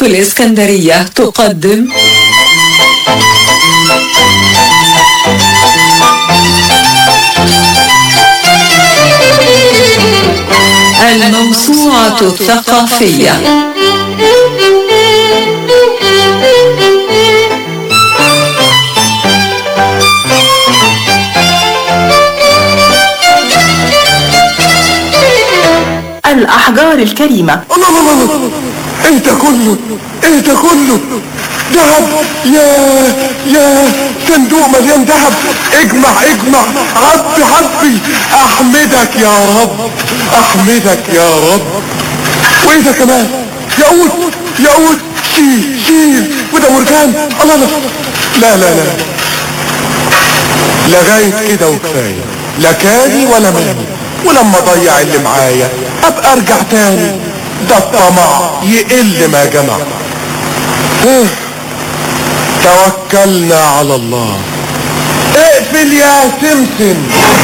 الإسكندرية تقدم الموسوعة الثقافية الأحجار الكريمة الله الله الله الله ايه ده كله ايه ده كله دهب يا يا صندوق مليان ذهب اجمع اجمع عبي عبي احمدك يا رب احمدك يا رب وايه ده كمان ياقوت ياقوت شيل شيل وده مرجان الله الله لا لا لا لغاية كده وكفاية لا كاني ولا ماني ولما اضيع اللي معايا ابقى ارجع تاني ده الطمع يقل ما جمع إيه؟ توكلنا على الله اقفل يا سمسم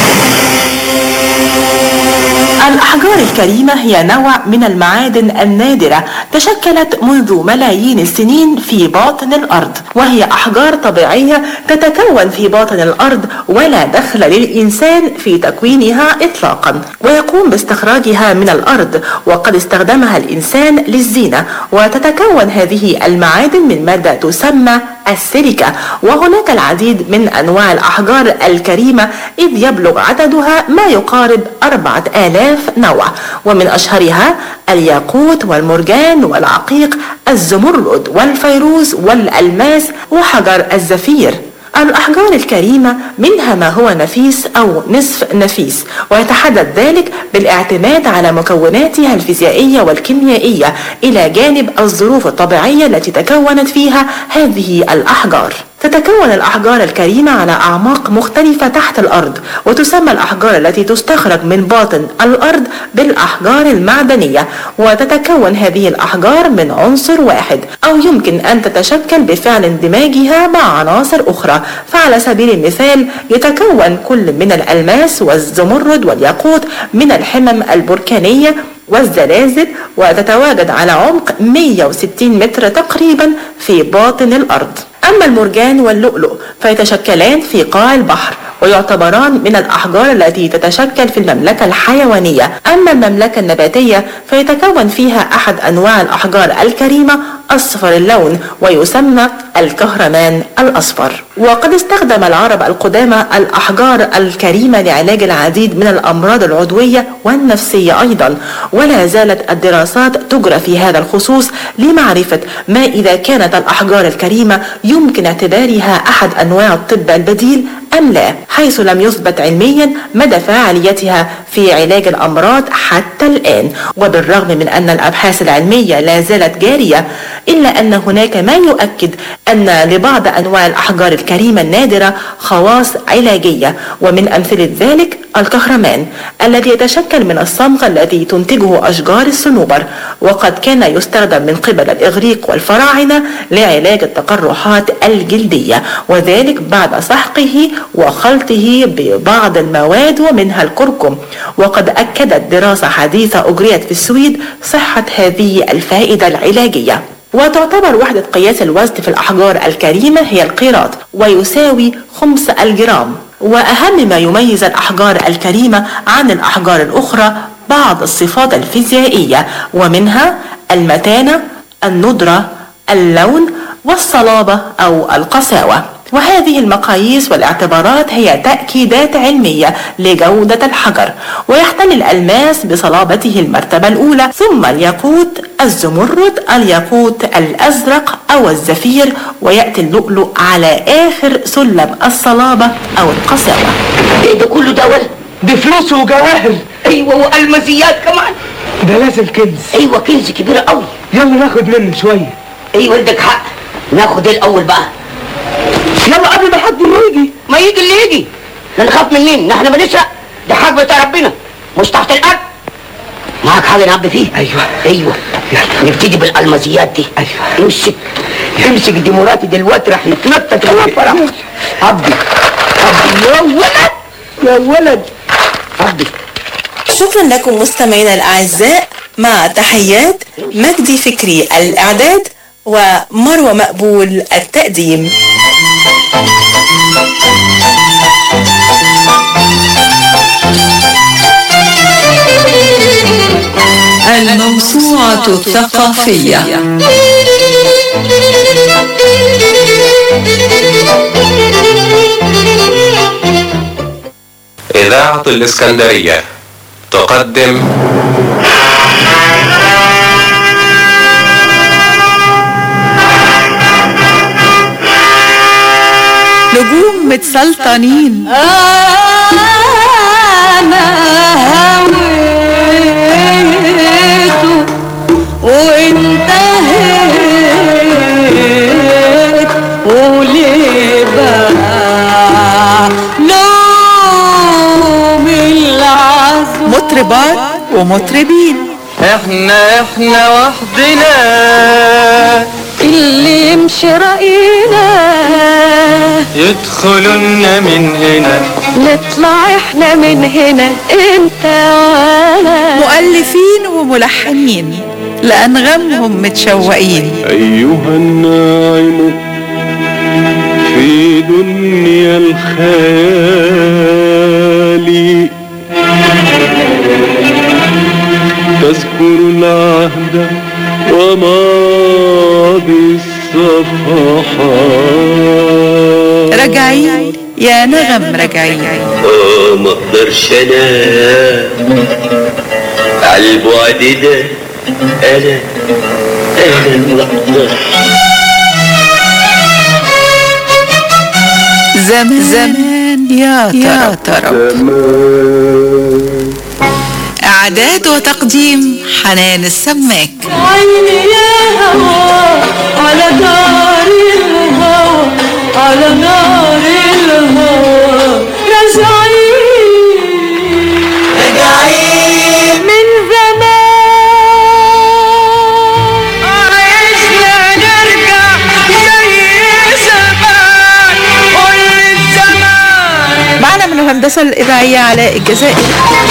الأحجار الكريمة هي نوع من المعادن النادرة تشكلت منذ ملايين السنين في باطن الأرض وهي أحجار طبيعية تتكون في باطن الأرض ولا دخل للإنسان في تكوينها إطلاقا ويقوم باستخراجها من الأرض وقد استخدمها الإنسان للزينة وتتكون هذه المعادن من مادة تسمى السيليكا وهناك العديد من أنواع الأحجار الكريمة إذ يبلغ عددها ما يقارب أربعة آلاف نوع ومن أشهرها الياقوت والمرجان والعقيق الزمرد والفيروز والألماس وحجر الزفير الأحجار الكريمة منها ما هو نفيس أو نصف نفيس ويتحدد ذلك بالاعتماد على مكوناتها الفيزيائية والكيميائية إلى جانب الظروف الطبيعية التي تكونت فيها هذه الأحجار تتكون الأحجار الكريمة على أعماق مختلفة تحت الأرض وتسمى الأحجار التي تستخرج من باطن الأرض بالأحجار المعدنية وتتكون هذه الأحجار من عنصر واحد أو يمكن أن تتشكل بفعل اندماجها مع عناصر أخرى فعلى سبيل المثال يتكون كل من الألماس والزمرد والياقوت من الحمم البركانية والزلازل وتتواجد على عمق 160 متر تقريبا في باطن الأرض أما المرجان واللؤلؤ فيتشكلان في قاع البحر ويعتبران من الأحجار التي تتشكل في المملكة الحيوانية أما المملكة النباتية فيتكون فيها أحد أنواع الأحجار الكريمة أصفر اللون ويسمى الكهرمان الأصفر وقد استخدم العرب القدامى الأحجار الكريمة لعلاج العديد من الأمراض العضوية والنفسية أيضا ولا زالت الدراسات تجرى في هذا الخصوص لمعرفة ما إذا كانت الأحجار الكريمة يمكن اعتبارها أحد أنواع الطب البديل أم لا حيث لم يثبت علميا مدى فاعليتها في علاج الأمراض حتى الآن وبالرغم من أن الأبحاث العلمية لا زالت جارية إلا أن هناك ما يؤكد أن لبعض أنواع الأحجار الكريمة النادرة خواص علاجية ومن أمثلة ذلك الكهرمان الذي يتشكل من الصمغ التي تنتجه أشجار الصنوبر وقد كان يستخدم من قبل الإغريق والفراعنة لعلاج التقرحات الجلدية وذلك بعد سحقه وخلطه ببعض المواد ومنها الكركم وقد أكدت دراسة حديثة أجريت في السويد صحة هذه الفائدة العلاجية وتعتبر وحدة قياس الوزن في الأحجار الكريمة هي القيراط ويساوي خمس الجرام وأهم ما يميز الأحجار الكريمة عن الأحجار الأخرى بعض الصفات الفيزيائية ومنها المتانة الندرة اللون والصلابة أو القساوة وهذه المقاييس والاعتبارات هي تأكيدات علمية لجودة الحجر ويحتل الألماس بصلابته المرتبة الأولى ثم الياقوت الزمرد الياقوت الأزرق أو الزفير ويأتي اللؤلؤ على آخر سلم الصلابة أو القساوة ايه ده كله ده ولا دي فلوس وجواهر ايوه والمزيات كمان ده لازم كنز ايوه كنز كبير قوي يلا ناخد منه شوية ايوه عندك حق ناخد ايه الاول بقى يلا قبل ما حد يجي ما يجي اللي يجي احنا نخاف من مين احنا بنسرق ده حق بتاع ربنا مش تحت الارض معاك حاجه نعبي فيه ايوه ايوه يلا. نبتدي بالالمازيات دي أيوة. امسك امسك دي مراتي دلوقتي راح يتنطط على الفرح عبدي عبدي يا ولد يا ولد عبدي شكرا لكم مستمعينا الأعزاء مع تحيات مجدي فكري الإعداد ومروة مقبول التقديم الموسوعة الثقافية إذاعة الإسكندرية تقدم نجوم متسلطنين انا هويته وانتهيت وليه بقى لوم العزم مطربات ومطربين احنا احنا وحدنا اللي يمشي رأينا يدخلنا من هنا نطلع احنا من هنا انت وانا مؤلفين وملحنين لأنغامهم متشوقين أيها الناعم في دنيا الخيال تذكر العهد وماضي الصفحات راجعين يا نغم راجعين اه ما اقدرش انا على البعد ده انا انا ما اقدرش زمان زمان يا يا ترى إعداد وتقديم حنان السماك عيني يا هوا على نار الهوى على نار الهوى راجعين راجعين من زمان عشنا نرجع زي زمان كل الزمان معنا من الهندسة الإذاعية علاء الجزائري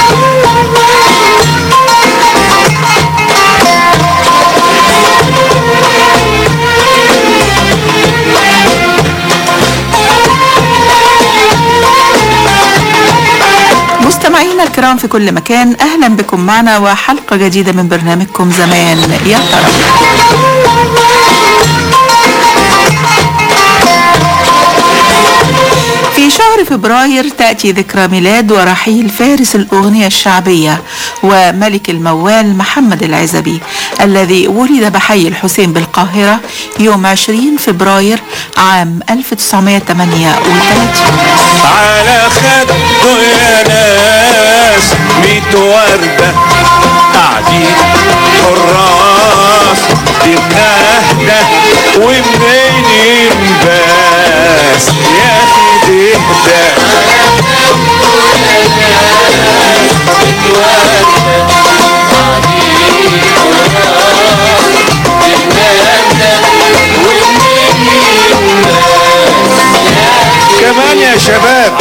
مستمعينا الكرام في كل مكان أهلا بكم معنا وحلقة جديدة من برنامجكم زمان يا ترى في شهر فبراير تأتي ذكرى ميلاد ورحيل فارس الأغنية الشعبية وملك الموال محمد العزبي الذي ولد بحي الحسين بالقاهرة يوم 20 فبراير عام 1938 على خده يا ناس ميت وردة قاعدين حراس تتهدى ومنين بس يا اخي تهدى كمان يا شباب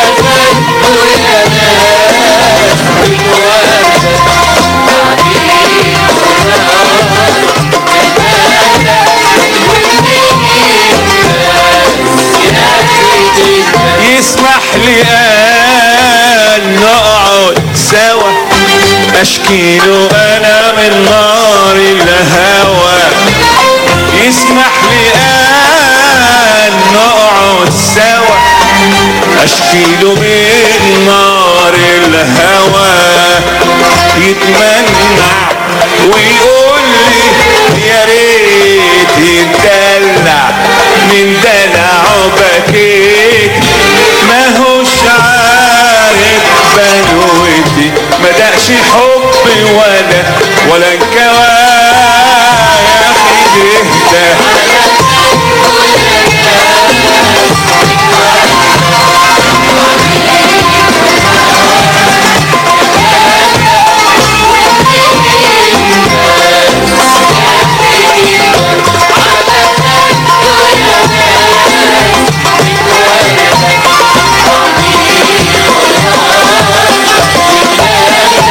يسمح لي ان نقعد سوا اشكي له انا من نار الهوى يسمح لي ان نقعد سوا اشكي له من نار الهوى يتمنع ويقول لي يا ريت يتدلع من دلعه بكيت ما هوش عارف بنوتي ما دقش حب ولا ولا انكوى يا اخي تهدى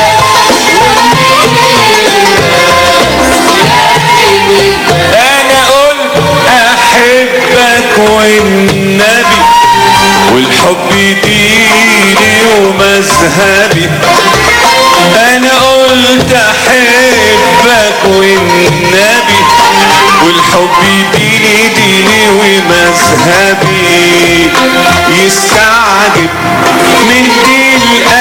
انا ومذهبي انا قلت احبك والنبي والحب ديني ديني ومذهبي يستعجب من دي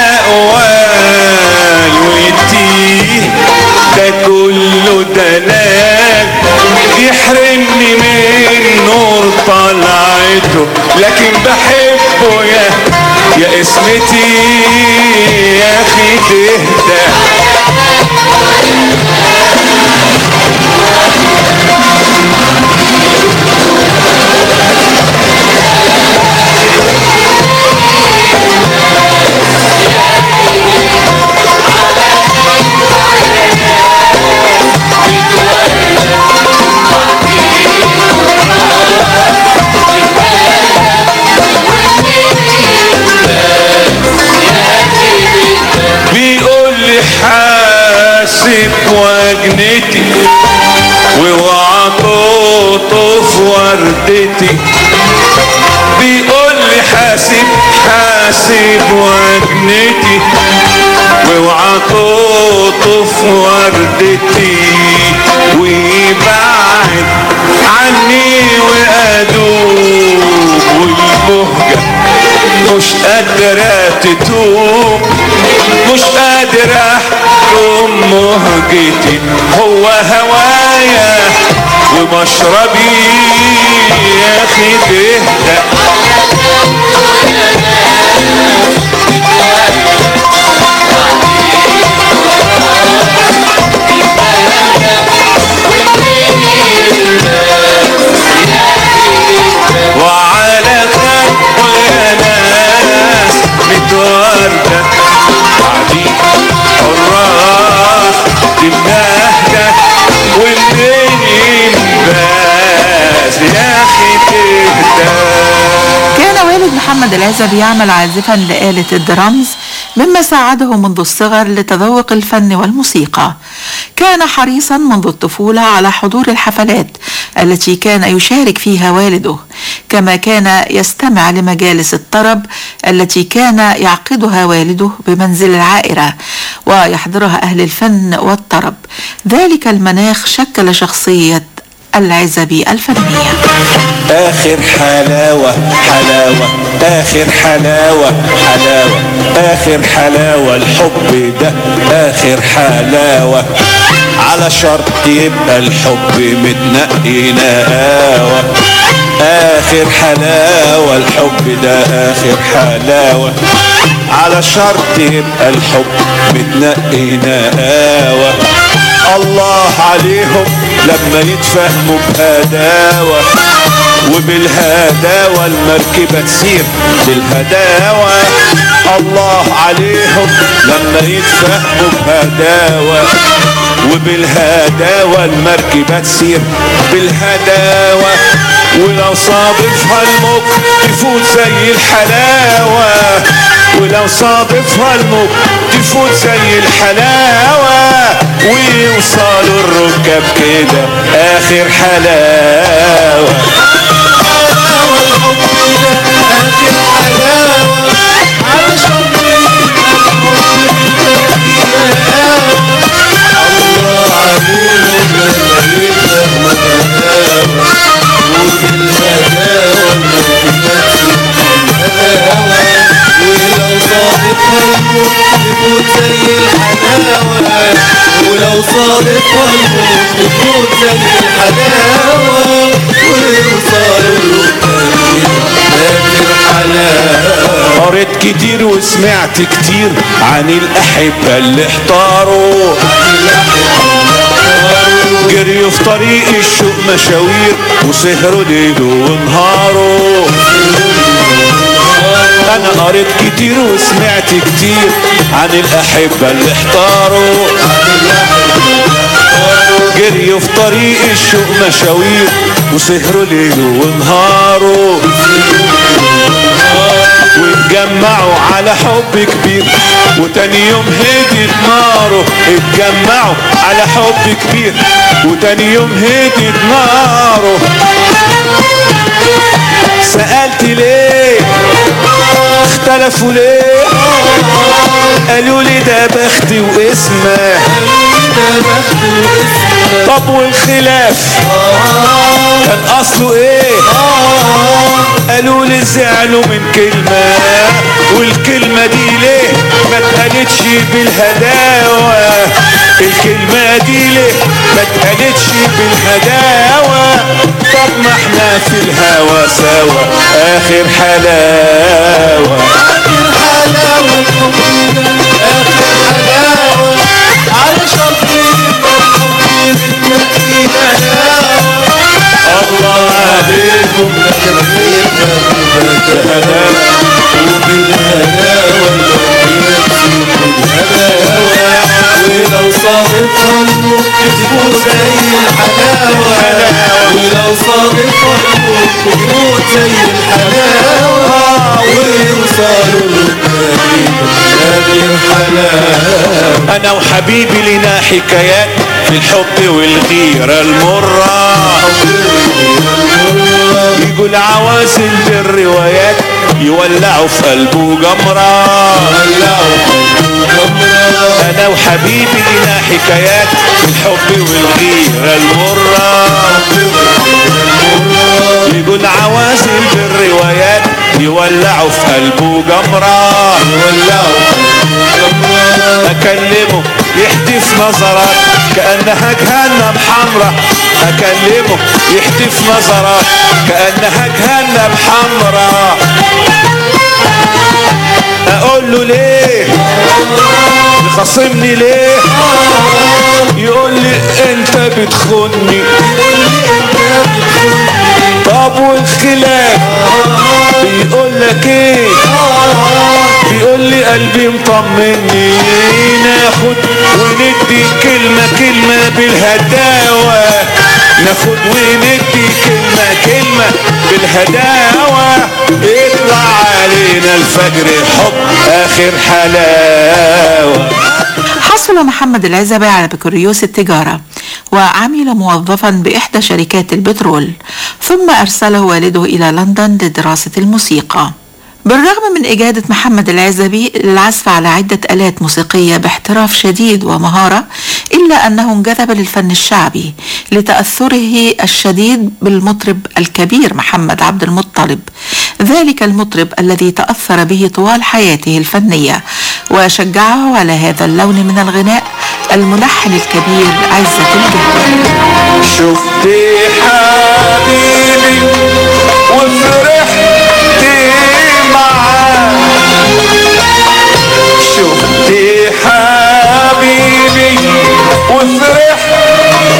الاقوال ويديه ده كله دلال يحرمني من نور طلعته لكن بحبه يا يا اسمتي يا اخي تهدى بيقول لي حاسب وجنتي واوعى تقطف وردتي بيقول لي حاسب حاسب وجنتي واوعى تقطف وردتي ويبعد عني وادوب والمهجة مش قادرة تتوب مش قادر احكم مهجتي هو هوايا ومشربي يا اخي تهدأ وعلى خد يا ناس متوردة قاعدين حراس بالنهجة والدنيا بس يا اخي تهدى كان والد محمد العزبي يعمل عازفا لآلة الدرامز مما ساعده منذ الصغر لتذوق الفن والموسيقى كان حريصا منذ الطفولة على حضور الحفلات التي كان يشارك فيها والده كما كان يستمع لمجالس الطرب التي كان يعقدها والده بمنزل العائرة ويحضرها أهل الفن والطرب ذلك المناخ شكل شخصية العزبي الفنية اخر حلاوة حلاوة اخر حلاوة حلاوة اخر حلاوة الحب ده اخر حلاوة على شرط يبقى الحب متنقي نقاوة اخر حلاوة الحب ده اخر حلاوة على شرط يبقى الحب متنقي نقاوة الله عليهم لما يتفهموا بهداوة وبالهداوة المركبة تسير بالهداوة الله عليهم لما يتفهموا بهداوة وبالهداوة المركبة تسير بالهداوة ولو صادفها الموج تفوت زي الحلاوة ولو صادفها الموج تفوت زي الحلاوة ويوصلوا الركاب كده آخر حلاوة ولو صادفها الموت تفوت زي الحلاوة ويوصل آخر حلاوة قريت كتير وسمعت كتير عن الأحبة اللي احتاروا جريوا في طريق الشوق مشاوير وسهروا ليل ونهاروا انا قريت كتير وسمعت كتير عن الاحبة اللي احتاروا جريوا في طريق الشوق مشاوير وسهروا ليل ونهاروا واتجمعوا على حب كبير وتاني يوم هدت ناره اتجمعوا على حب كبير وتاني يوم هدت ناره سألت ليه اختلفوا ليه قالوا لي ده بختي واسمه طب والخلاف كان اصله ايه قالوا لي زعلوا من كلمة والكلمة دي ليه ما اتقالتش بالهداوة الكلمة دي ليه ما اتقالتش بالهداوة طب ما احنا في الهوا سوا اخر حلاوة اخر حلاوة اخر حلاوة على شرطين الله عليكم ولو صادف قلبه تموت زي الحلاوة ولو صادف قلبه تموت زي الحلاوة ويوصلوا هذه الحلاوة انا وحبيبي لنا حكايات في الحب والغيرة المرة يقول عوازل بالروايات يولعوا في قلبه جمرة انا وحبيبي لنا حكايات في الحب والغيرة المرة يقول عوازل بالروايات يولعوا في قلبه جمرة يولعوا اكلمه يحدف نظرات كانها جهنم حمرا اكلمه يحدف نظرات كانها جهنم حمرا اقول له ليه يخصمني ليه يقول لي انت بتخوني طب والخلاف بيقول لك ايه بيقول لي قلبي مطمني ناخد وندي كلمة كلمة بالهداوة ناخد وندي كلمة كلمة بالهداوة يطلع علينا الفجر حب اخر حلاوة حصل محمد العزبي على بكالوريوس التجارة وعمل موظفا بإحدى شركات البترول ثم أرسله والده إلى لندن لدراسة الموسيقى بالرغم من إجادة محمد العزبي للعزف على عدة آلات موسيقية باحتراف شديد ومهارة إلا أنه انجذب للفن الشعبي لتأثره الشديد بالمطرب الكبير محمد عبد المطلب ذلك المطرب الذي تأثر به طوال حياته الفنية وشجعه على هذا اللون من الغناء الملحن الكبير عزة الجهل شفت حبيبي وفرحت معاه شفت حبيبي وفرحت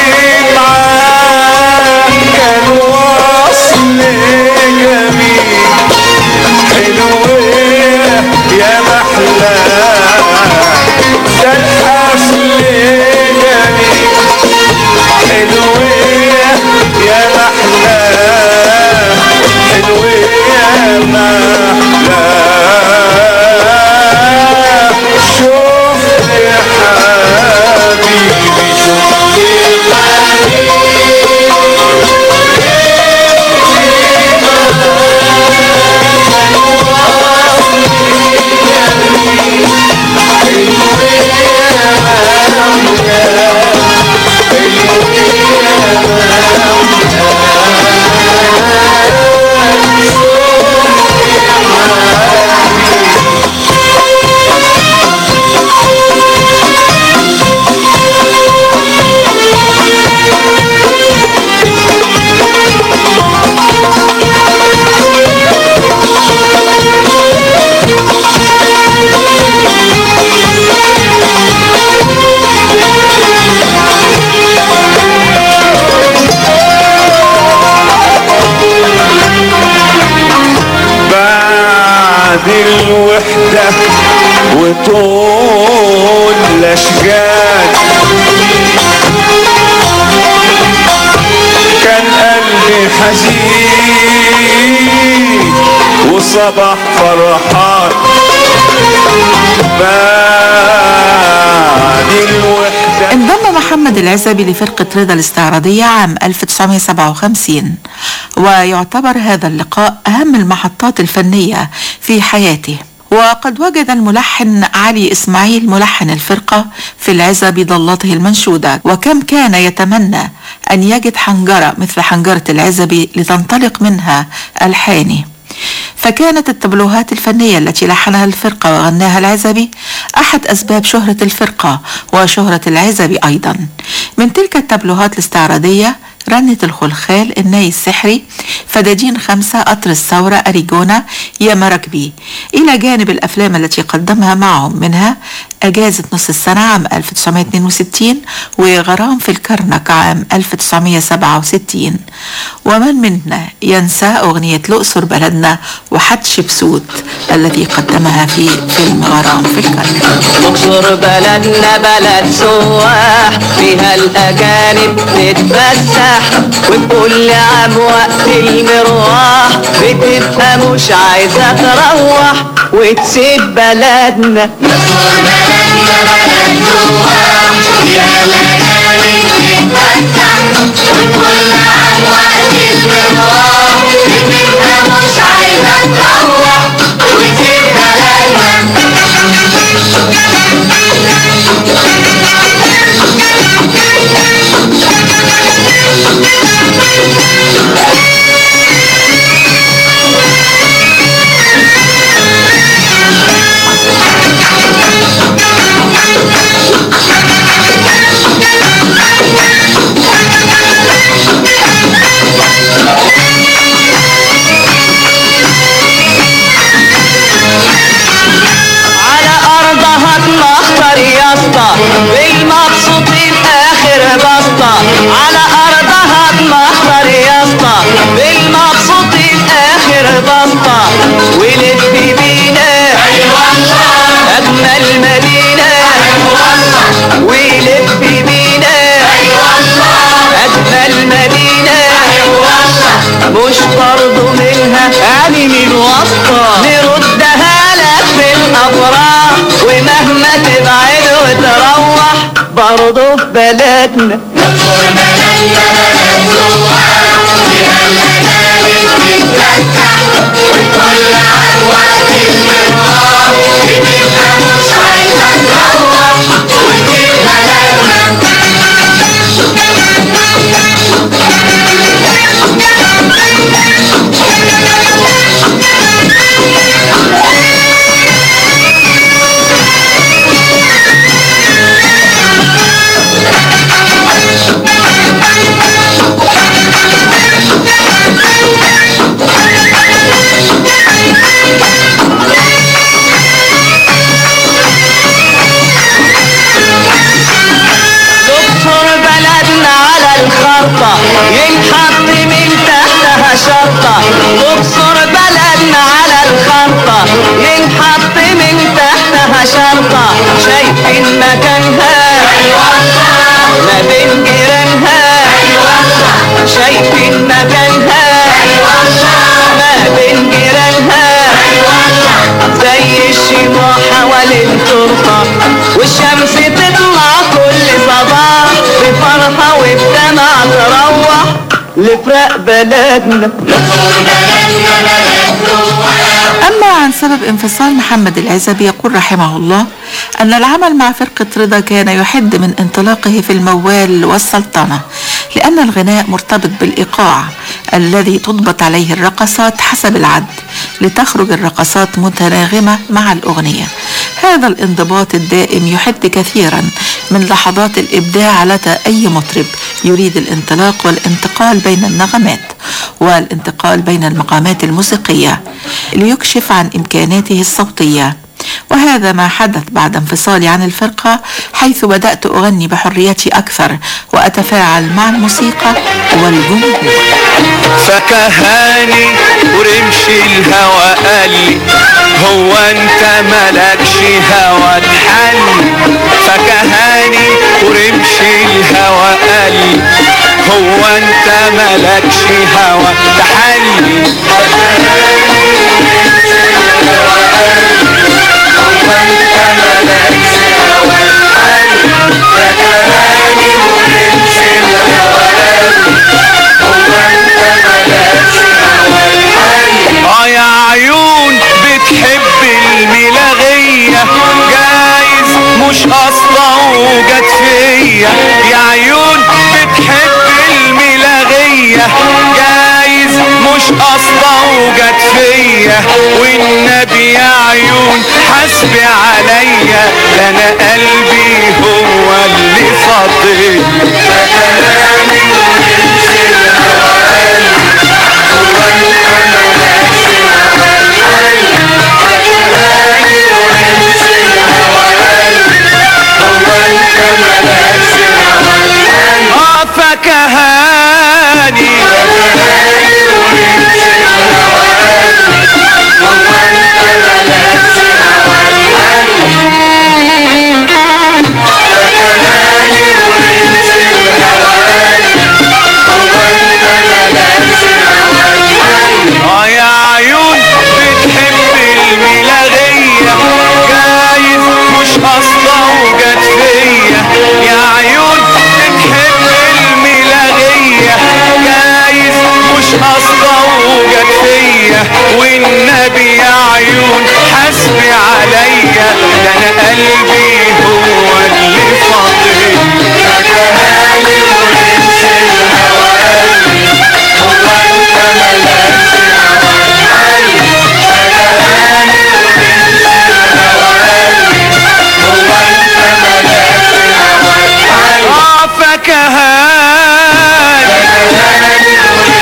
معاه كان وصل جميل حلو يا محلى ده الحفل جميل حلوية يا محلى حلوية محلى شفت يا حبيبي شفت بعد الوحدة وطول الأشجار كان قلبي حزين وصبح فرحان بعد الوحدة انضم محمد العزبي لفرقة رضا الاستعراضية عام 1957 ويعتبر هذا اللقاء أهم المحطات الفنية في حياته وقد وجد الملحن علي إسماعيل ملحن الفرقة في العزة بضلته المنشودة وكم كان يتمنى أن يجد حنجرة مثل حنجرة العزبي لتنطلق منها ألحانه فكانت التبلوهات الفنية التي لحنها الفرقة وغناها العزبي أحد أسباب شهرة الفرقة وشهرة العزبي أيضا من تلك التبلوهات الاستعراضية رنة الخلخال الناي السحري فدادين خمسة قطر الثورة أريجونا يا مراكبي إلى جانب الأفلام التي قدمها معهم منها أجازة نص السنة عام 1962 وغرام في الكرنك عام 1967 ومن منا ينسى أغنية الأقصر بلدنا وحتش بسوت التي قدمها في فيلم غرام في الكرنك اقصر بلدنا بلد سواح فيها الاجانب تتفسح وكل عام وقت المروح بتبقى مش عايزه تروح وتسيب بلدنا على ارضها تمخطر يا اسطى بالمبسوطين اخر بسطة على ارضها تمخطر يا اسطى بالمبسوطين اخر بسطة ولف بينا اجمل مدينة ولف بينا اجمل مدينة مش برضو منها يعني من وسطة نردها لك في الافراح ومهما تبعد وتروح برضو في بلدنا دكتور بلدنا على الخرطة ينحط من تحتها شرطة دكتور بلدنا على الخرطة ينحط من تحتها شرطة شايفين مكانها ما بين جيرانها شايفين مكانها ما بين جيرانها زي الشموع حوالين ترطة والشمس تطلع كل صباح بفرحة وبدمع تروح لفراق بلدنا أما عن سبب انفصال محمد العزبي يقول رحمه الله أن العمل مع فرقة رضا كان يحد من انطلاقه في الموال والسلطنة لأن الغناء مرتبط بالإيقاع الذي تضبط عليه الرقصات حسب العد لتخرج الرقصات متناغمة مع الأغنية هذا الانضباط الدائم يحد كثيرا من لحظات الإبداع لدى أي مطرب يريد الانطلاق والانتقال بين النغمات والانتقال بين المقامات الموسيقية ليكشف عن إمكاناته الصوتية وهذا ما حدث بعد انفصالي عن الفرقة حيث بدأت أغني بحريتي أكثر وأتفاعل مع الموسيقى والجمهور فكهاني ورمش الهوى قال لي هو انت ملكش هوى تحل فكهاني ورمش الهوى قال لي هو انت ملكش هوى تحلي اه يا عيون بتحب الميل مش قصده وجت فيا والنبي يا عيون حسبي عليا ده انا قلبي هو اللي فاضل اه فكهاني اه يا عيون بتحب الملاغية جايز مش قصده وجت فيا يا عيون بتحب الملاغية جايز مش قصده وجت فيا والنبي يا عيون حسبي عليا ده انا قلبي هو اللي فاضل اه فكهاني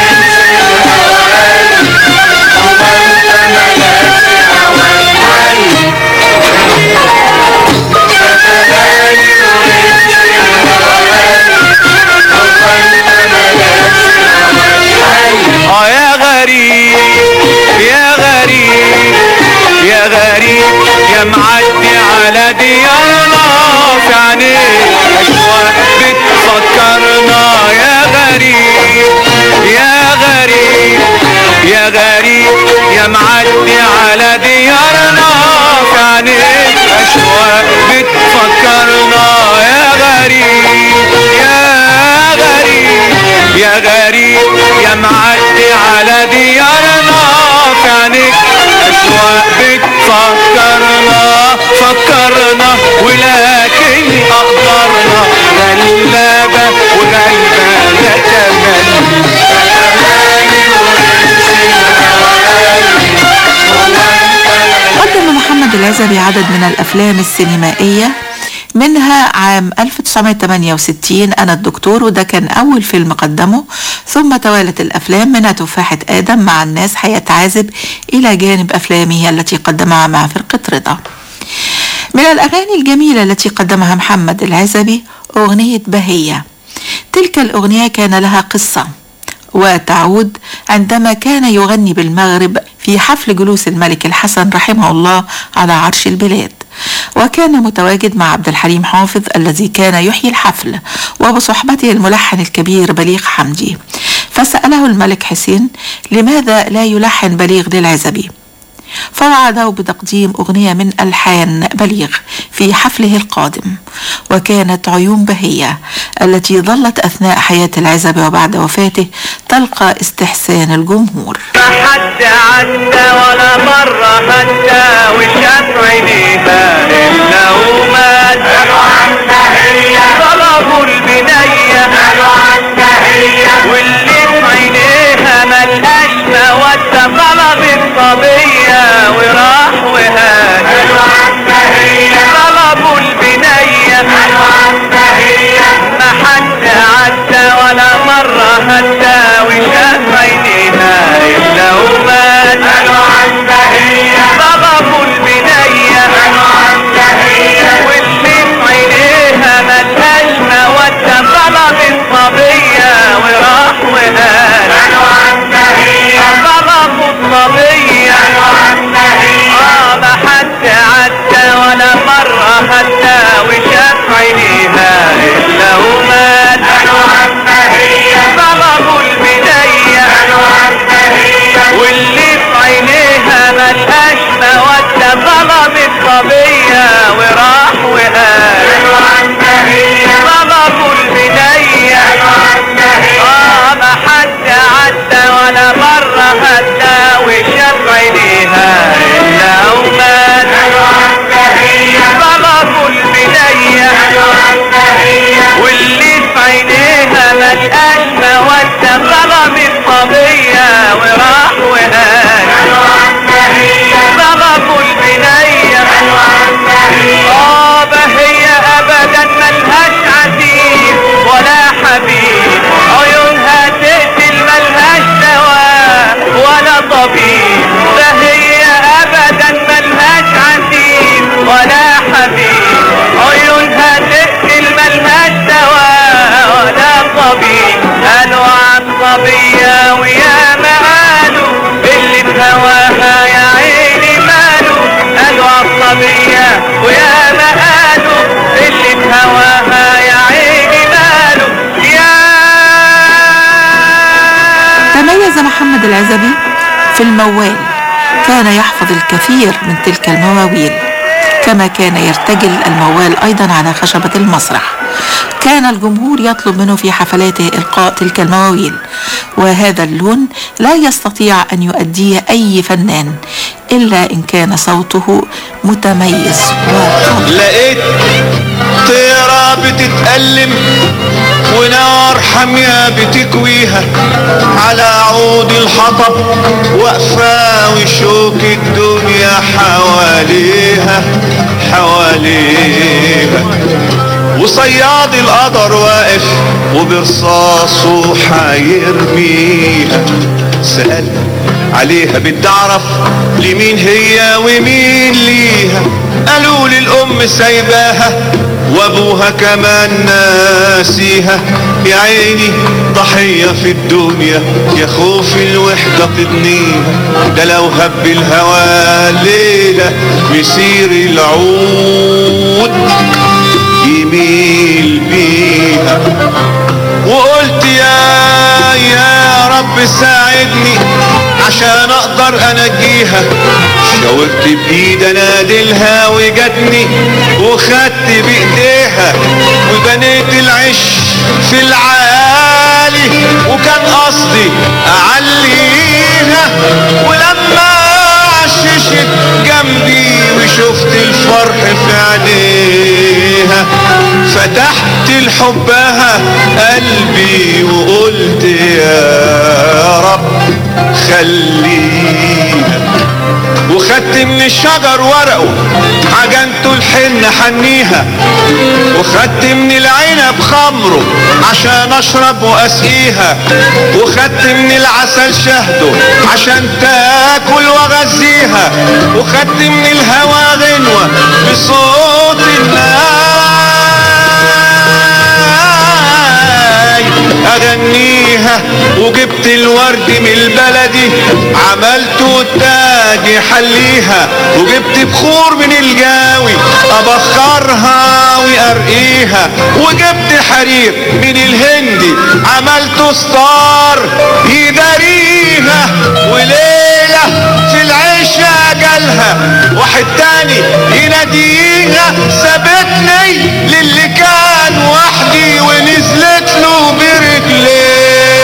اه يا غريب يا غريب يا غريب يا معدي على ديارنا في عينيك اشواق بتفكرنا يا غريب يا غريب يا غريب يا معدي على ديارنا في عينيك اشواق بتفكرنا يا غريب يا غريب يا غريب يا معدي على ديارنا في عينيك اشواق بتفكرنا فكرنا ولكن اقدرنا غلابة وغلبانة كمان قدم محمد العزبي عدد من الأفلام السينمائية منها عام 1968 أنا الدكتور وده كان أول فيلم قدمه ثم توالت الأفلام منها تفاحة آدم مع الناس حياة عازب إلى جانب أفلامه التي قدمها مع فرقة رضا من الأغاني الجميلة التي قدمها محمد العزبي أغنية بهية تلك الأغنية كان لها قصة وتعود عندما كان يغني بالمغرب في حفل جلوس الملك الحسن رحمه الله على عرش البلاد وكان متواجد مع عبد الحليم حافظ الذي كان يحيي الحفل وبصحبته الملحن الكبير بليغ حمدي فسأله الملك حسين لماذا لا يلحن بليغ للعزبي فوعده بتقديم أغنية من ألحان بليغ في حفله القادم وكانت عيون بهية التي ظلت أثناء حياة العزب وبعد وفاته تلقى استحسان الجمهور ما حد عدى ولا مرة هدى وشاف عينيها إلا ومات طلبوا البنية واللي في عينيها ملقاش مودة طلب الصبية وراح وهان طلبوا البنية ما حد عدى ولا مرة هدى وشاف عينيها إلا ومات طلبوا البنية واللي محمد العزبي في الموال كان يحفظ الكثير من تلك المواويل كما كان يرتجل الموال أيضا على خشبة المسرح كان الجمهور يطلب منه في حفلاته إلقاء تلك المواويل وهذا اللون لا يستطيع أن يؤديه أي فنان إلا إن كان صوته متميز وقوي لقيت طيرة بتتألم ونار حامية بتكويها على عود الحطب واقفة وشوك الدنيا حواليها حواليها وصياد القدر واقف وبرصاصه حيرميها سأل عليها بدي اعرف لمين هي ومين ليها قالوا لي الام سايباها وابوها كمان ناسيها يا عيني ضحية في الدنيا يا خوف الوحدة تضنيها ده لو هب الهوى ليلة مسير العود يميل بيها وقلت يا يا رب ساعدني عشان اقدر انجيها شاورت بايد انادلها وجتني وخدت بايديها وبنيت العش في العالي وكان قصدي اعليها ولما عششت جنبي وشفت الفرح في عينيها فتحت لحبها قلبي وقلت يا رب خليها وخدت من الشجر ورقه عجنته الحنة حنيها وخدت من العنب خمره عشان اشرب واسقيها وخدت من العسل شهده عشان تاكل واغذيها وخدت من الهوا غنوة بصوت الناي اغنيها وجبت الورد من البلدي عملته تاج يحليها وجبت بخور من الجاوي ابخرها وارقيها وجبت حرير من الهندي عملته ستار يداريها وليلة في العشاء جالها واحد تاني يناديها سابتني للي كان وحدي ونزلت له برجليها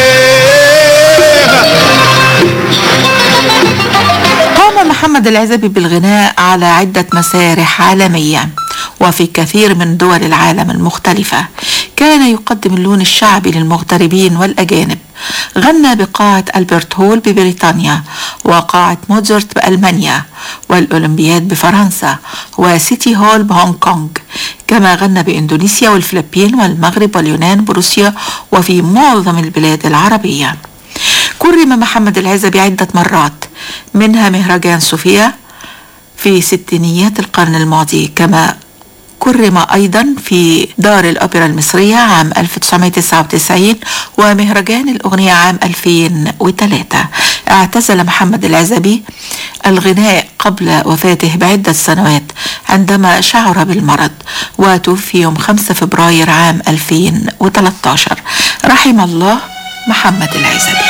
قام محمد العزبي بالغناء على عدة مسارح عالمية وفي كثير من دول العالم المختلفة كان يقدم اللون الشعبي للمغتربين والأجانب غنى بقاعة ألبرت هول ببريطانيا وقاعة موتزارت بألمانيا والأولمبياد بفرنسا وسيتي هول بهونغ كونغ كما غنى بإندونيسيا والفلبين والمغرب واليونان بروسيا وفي معظم البلاد العربية كرم محمد العزبي عدة مرات منها مهرجان صوفيا في ستينيات القرن الماضي كما كرم أيضا في دار الأوبرا المصرية عام 1999 ومهرجان الأغنية عام 2003 اعتزل محمد العزبي الغناء قبل وفاته بعدة سنوات عندما شعر بالمرض وتوفي يوم 5 فبراير عام 2013 رحم الله محمد العزبي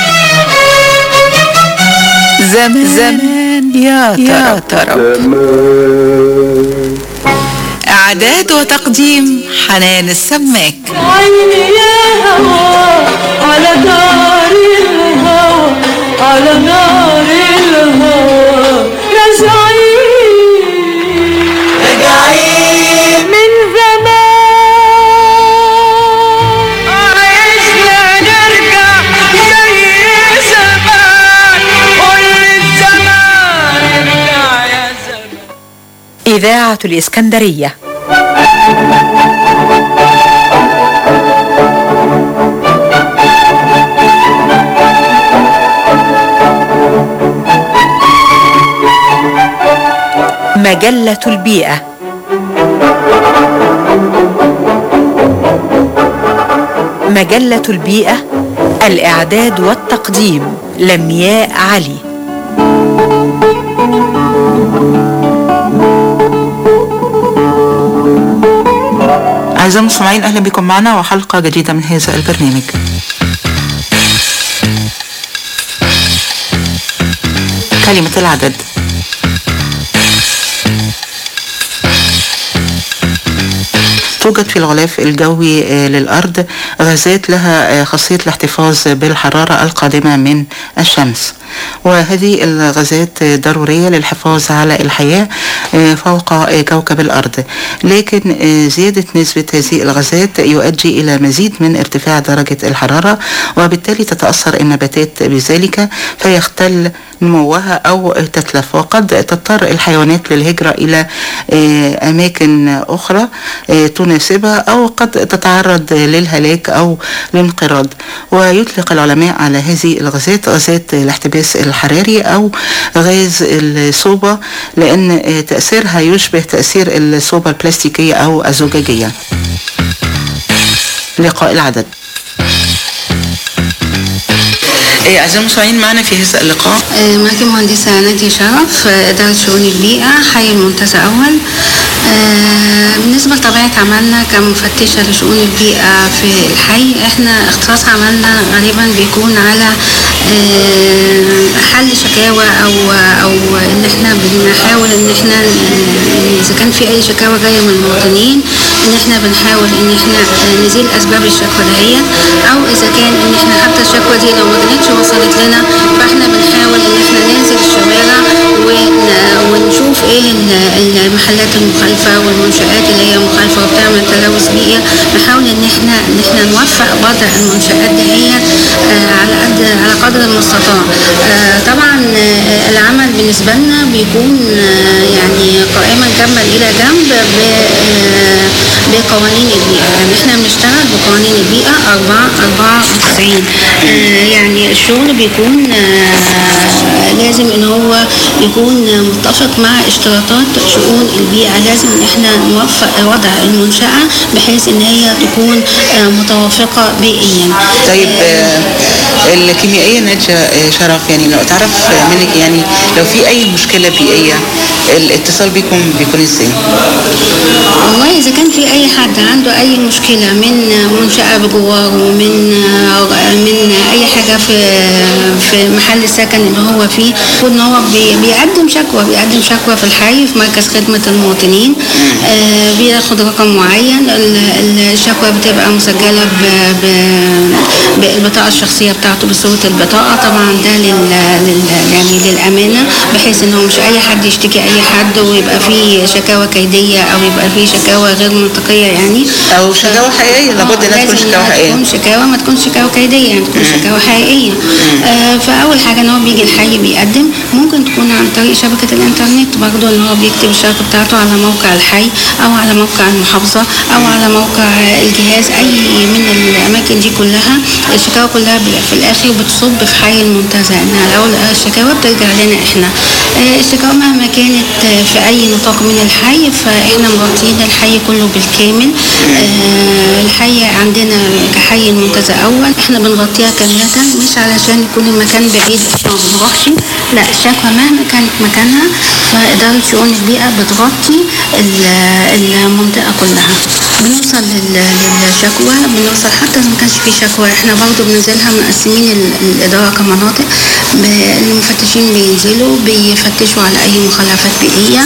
زمان زمان يا ترى ترى إعداد وتقديم حنان السماك عيني يا هوا على نار الهوى على نار الهوى رجعي رجعي من زمان عشنا نرجع زي زمان كل الزمان ارجع يا زمان إذاعة الإسكندرية مجلة البيئة مجلة البيئة الإعداد والتقديم لمياء علي أعزائي المستمعين أهلا بكم معنا وحلقة جديدة من هذا البرنامج كلمة العدد توجد في الغلاف الجوي آه، للأرض غازات لها آه، خاصية الاحتفاظ بالحرارة القادمة من الشمس وهذه الغازات آه، ضرورية للحفاظ على الحياة آه، فوق آه، كوكب الأرض لكن آه، زيادة نسبة هذه الغازات يؤدي إلى مزيد من ارتفاع درجة الحرارة وبالتالي تتأثر النباتات بذلك فيختل نموها أو تتلف وقد تضطر الحيوانات للهجرة إلى آه، أماكن أخرى آه، تناسبها أو قد تتعرض للهلاك أو الانقراض ويطلق العلماء على هذه الغازات غازات الاحتباس الحراري أو غاز الصوبة لأن آه، تأثيرها يشبه تأثير الصوبة البلاستيكية أو الزجاجية لقاء العدد إيه، أعزائي المستمعين معنا في هذا اللقاء آه، معك مهندسة نادية شرف آه، إدارة شؤون البيئة حي المنتزه أول آه، بالنسبة لطبيعة عملنا كمفتشة لشؤون البيئة في الحي احنا اختصاص عملنا غالبا بيكون على آه، حل شكاوى او او ان احنا بنحاول ان احنا ن- اذا كان في اي شكاوى جايه من المواطنين ان احنا بنحاول ان احنا نزيل اسباب الشكوى دهيت او اذا كان ان احنا حتى الشكوى دي لو ما كانتش وصلت لنا فاحنا بنحاول ان احنا ننزل الشوارع ون- ونشوف ايه ال- المحلات المخالفه والمنشآت اللي هي مخالفه وبتعمل تلوث بيئي نحاول ان احنا ان احنا نوفق وضع المنشآت دهيت آه، على قد على قدر المستطاع آه، طبعا آه، العمل بالنسبه لنا بيكون آه، يعني قائما جنبا الى جنب ب- آه، بقوانين البيئه يعني احنا بنشتغل بقوانين البيئه 4 94 آه، يعني الشغل بيكون آه، لازم ان هو يكون متفق مع اشتراطات شؤون البيئه لازم ان احنا نوفق وضع المنشاه بحيث ان هي تكون آه، متوافقه بيئيا طيب آه، الكيميائية نادية آه، شرف يعني لو تعرف منك يعني لو في أي مشكلة بيئية الاتصال بكم بيكون ازاي؟ والله اذا كان في اي حد عنده اي مشكله من منشاه بجواره من من اي حاجه في في محل السكن اللي هو فيه المفروض ان هو بي- بيقدم شكوى بيقدم شكوى في الحي في مركز خدمه المواطنين آه، بياخد رقم معين ال- ال- الشكوى بتبقى مسجله ب- ب- بالبطاقه الشخصيه بتاعته بصوره البطاقه طبعا ده لل لل- يعني للامانه بحيث ان هو مش اي حد يشتكي اي حد ويبقى فيه شكاوى كيديه او يبقى فيه شكاوى غير منطقيه يعني او شكاوى حقيقيه لابد انها تكون شكاوى حقيقيه تكون شكاوى ما تكونش شكاوى كيديه يعني تكون شكاوى حقيقيه آه فاول حاجه ان هو بيجي الحي بيقدم ممكن تكون عن طريق شبكه الانترنت برضه ان هو بيكتب الشركه بتاعته على موقع الحي او على موقع المحافظه او على موقع الجهاز اي من الاماكن دي كلها الشكاوى كلها بال- في الاخر بتصب في حي المنتزه انها الاول الشكاوى بترجع لنا احنا آه، الشكاوى مهما كانت آه، في اي نطاق من الحي فاحنا مغطيين الحي كله بالكامل آه، الحي عندنا كحي المنتزه اول احنا بنغطيها كامله مش علشان يكون المكان بعيد احنا ما بنروحش لا الشكوى مهما كانت مكانها فاداره شؤون البيئه بتغطي ال- المنطقه كلها بنوصل لل- للشكوى بنوصل حتى إذا ما كانش في شكوى احنا برضه بننزلها مقسمين ال- الاداره كمناطق ب- المفتشين بينزلوا بيفتشوا على اي مخالفات بيئيه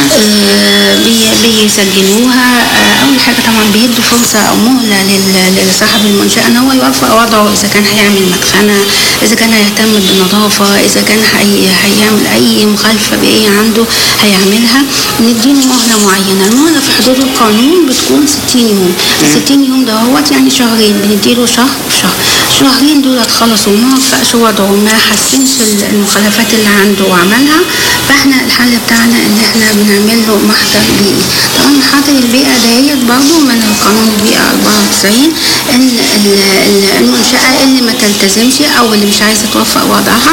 آه، بي- بيسجلوها آه، اول حاجه طبعا بيدوا فرصه او مهله لل- لصاحب المنشاه ان هو يوفق وضعه اذا كان هيعمل مدخنه اذا كان هيهتم بالنظافه اذا كان هي- هيعمل اي مخالفه بيئيه عنده هيعملها نديله مهله معينه المهله في حدود القانون بتكون 60 يوم 60 يوم دهوت يعني شهرين بنديله شهر شهر شهرين دول خلصوا ما وفقش وضعه ما حسنش ال- المخالفات اللي عنده وعملها فاحنا الحل بتاعنا ان احنا بنعمل له محضر بيئي طبعا محاضر البيئه ديت برضه من القانون البيئه 94 ان ال- ال- المنشاه اللي ما تلتزمش او اللي مش عايزه توفق وضعها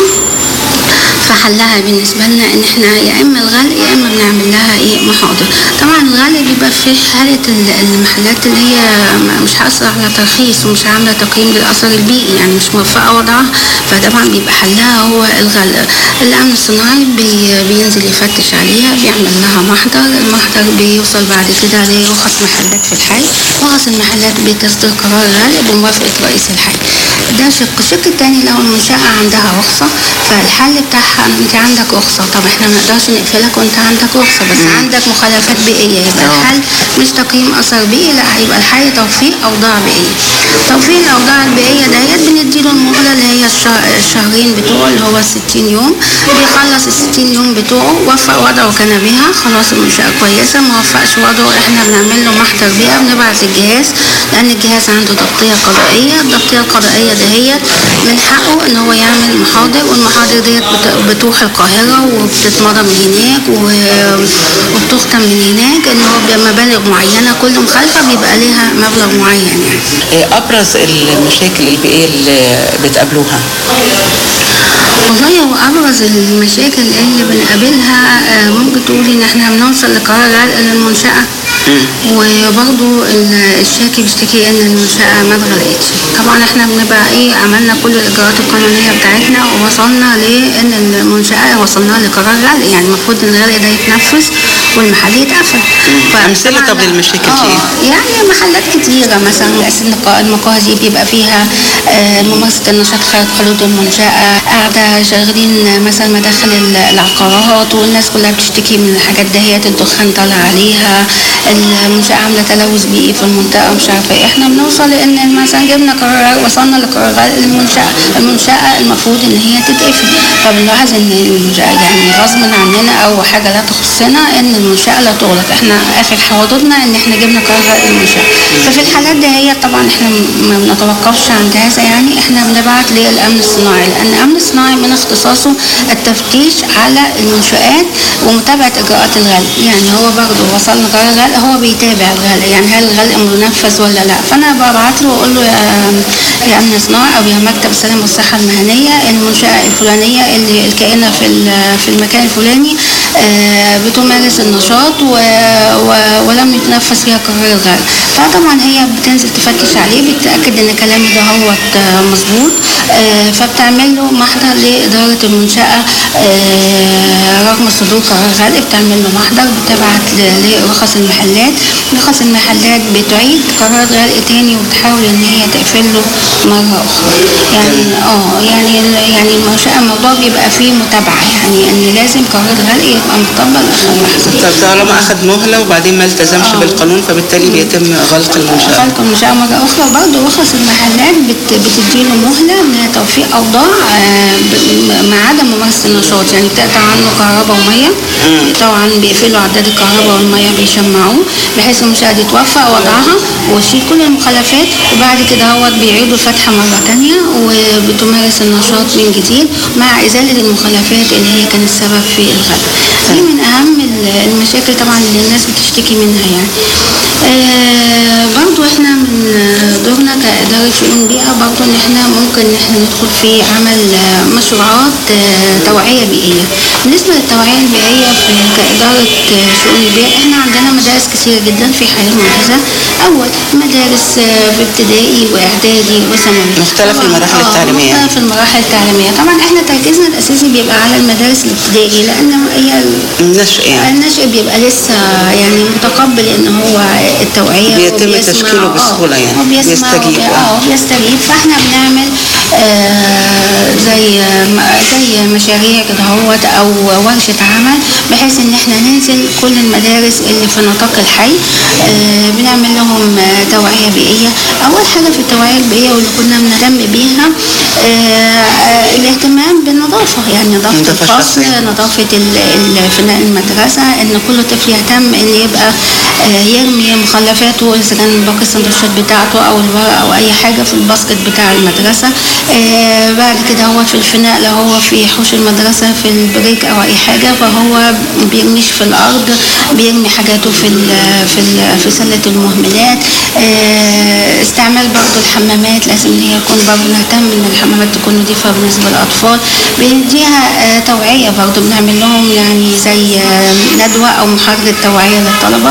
فحلها بالنسبة لنا ان احنا يا اما الغلق يا اما بنعمل لها ايه محاضر طبعا الغلق بيبقى في حالة ال- المحلات اللي هي م- مش حاصلة على ترخيص ومش عاملة تقييم للأثر البيئي يعني مش موفقة وضعها فطبعا بيبقى حلها هو الغلق الأمن الصناعي بي بينزل يفتش عليها بيعمل لها محضر المحضر بيوصل بعد كده لرخص محلات في الحي رخص المحلات بتصدر قرار غلق بموافقة رئيس الحي ده شق الشق التاني لو المنشأة عندها رخصة فالحل بتاعها انت عندك رخصه طب احنا ما نقدرش نقفلك وانت عندك رخصه بس عندك مخالفات بيئيه يبقى الحل مش تقييم اثر بيئي لا هيبقى الحل توفير اوضاع بيئيه توفير الاوضاع البيئيه ديت بنديله المهله اللي هي الشهر الشهرين بتوعه اللي هو ال 60 يوم بيخلص ال 60 يوم بتوعه وفق وضعه كان بها خلاص المنشاه كويسه ما وفقش وضعه احنا بنعمل له محضر بيئه بنبعت للجهاز لان الجهاز عنده ضبطيه قضائيه الضبطيه القضائيه دهيت من حقه ان هو يعمل محاضر والمحاضر ديت بت- بتروح القاهره وبتتمضى من هناك و- وبتختم من هناك ان هو بمبالغ معينه كل مخالفه بيبقى ليها مبلغ معين يعني إيه ابرز المشاكل البيئيه اللي بتقابلوها والله هو ابرز المشاكل اللي بنقابلها آه، ممكن تقولي ان احنا بنوصل لقرار غلق للمنشاه وبرضه ال- الشاكي بيشتكي ان المنشاه ما اتغلقتش طبعا احنا بنبقى ايه عملنا كل الاجراءات القانونيه بتاعتنا ووصلنا لان المنشاه وصلنا لقرار غلق يعني المفروض ان الغلق ده يتنفذ والمحل يتقفل امثله طب للمشاكل دي اه يعني محلات كتيرة مثلا أساس المقا- المقاهي دي بيبقى فيها آه، ممارسة النشاط خارج حدود المنشأة قاعدة شغالين مثلا مداخل ال- العقارات والناس كلها بتشتكي من الحاجات دهيت الدخان طالع عليها المنشأة عاملة تلوث بيئي في المنطقة مش عارفة ايه احنا بنوصل ان مثلا جبنا قرار وصلنا لقرار غلق المنشأة المنشأة المفروض ان هي تتقفل فبنلاحظ ان المنشأة يعني غصب عننا او حاجة لا تخصنا ان المنشأة لا تغلق احنا اخر حوادثنا ان احنا جبنا قرار غلق المنشأة ففي الحالات دي هي طبعا احنا ما بنتوقفش عند هذا يعني احنا بنبعت للامن الصناعي لان الامن الصناعي من اختصاصه التفتيش على المنشآت ومتابعة اجراءات الغلق يعني هو برضه وصلنا قرار غلق هو بيتابع الغلق يعني هل الغلق منفذ ولا لا فانا ببعت له واقول له يا يا امن صناعي او يا مكتب السلامه والصحه المهنيه المنشاه الفلانيه اللي الكائنه في ال- في المكان الفلاني آه، بتمارس النشاط و... و... ولم يتنفذ فيها قرار الغلق فطبعا هي بتنزل تفتش عليه بتتاكد ان كلامي ده هو مظبوط آه، فبتعمل له محضر لاداره المنشاه آه، رغم صدور قرار غلق بتعمل له محضر بتبعت ل- لرخص المحلات رخص المحلات بتعيد قرار غلق تاني وبتحاول ان هي تقفل له مره اخرى يعني اه يعني ال- يعني المنشاه الموضوع بيبقى فيه متابعه يعني ان لازم قرار الغلق يبقى مطبق لاخر لحظه طب طالما اخذ مهله وبعدين ما التزمش بالقانون فبالتالي بيتم غلق المنشاه خلق المنشأة مرة أخرى برضه رخص المحلات بت بتديله مهلة من توفيق أوضاع آه، ب- مع عدم ممارسة النشاط يعني بتقطع عنه كهرباء ومية طبعا بيقفلوا عداد الكهرباء والمية بيشمعوه بحيث المنشأة دي توفق وضعها وتشيل كل المخالفات وبعد كده هو بيعيدوا الفتحة مرة تانية وبتمارس النشاط من جديد مع إزالة المخالفات اللي هي كانت السبب في الغلق دي من أهم ال- المشاكل طبعا اللي الناس بتشتكي منها يعني آه برضو احنا من دورنا كإدارة شؤون بيئة برضو ان احنا ممكن ان احنا ندخل في عمل آه، مشروعات آه، توعية بيئية بالنسبة للتوعية البيئية في كإدارة آه، شؤون البيئة احنا عندنا مدارس كثيرة جدا في حياة المنتزه أول مدارس آه، في ابتدائي وإعدادي وثانوي مختلف طبعاً، المراحل آه، التعليمية. مختلف المراحل التعليمية طبعا احنا تركيزنا الأساسي بيبقى على المدارس الابتدائي لأن هي النشء يعني النشء بيبقى لسه يعني متقبل ان هو التوعيه بيتم وبيسمع- تشكيله آه، بسهولة يعني. وبيسمع بيستجيب، وبي- آه. اه بيستجيب فاحنا بنعمل آه زي زي مشاريع كده هوت او ورشه عمل بحيث ان احنا ننزل كل المدارس اللي في نطاق الحي آه بنعمل لهم آه، توعيه بيئيه اول حاجه في التوعيه البيئيه واللي كنا بنهتم بيها آه آه، الاهتمام بالنظافه يعني نظافه النظافة الفصل الشخصية. نظافة ال- ال- فناء المدرسة إن كل طفل يهتم إن يبقى آه، يرمي مخلفاته إذا كان باقي السندوتشات بتاعته أو الورق أو أي حاجة في الباسكت بتاع المدرسة آه، بعد كده هو في الفناء لو هو في حوش المدرسة في البريك أو أي حاجة فهو بيرميش في الأرض بيرمي حاجاته في ال في ال في سلة المهملات آه، استعمال برضه الحمامات لازم إن هي يكون برضه نهتم إن الحمامات تكون نظيفة بالنسبة للأطفال بنديها آه، توعية برضه بنعمل لهم يعني زي آه، ندوة أو محاضرة توعية للطلبة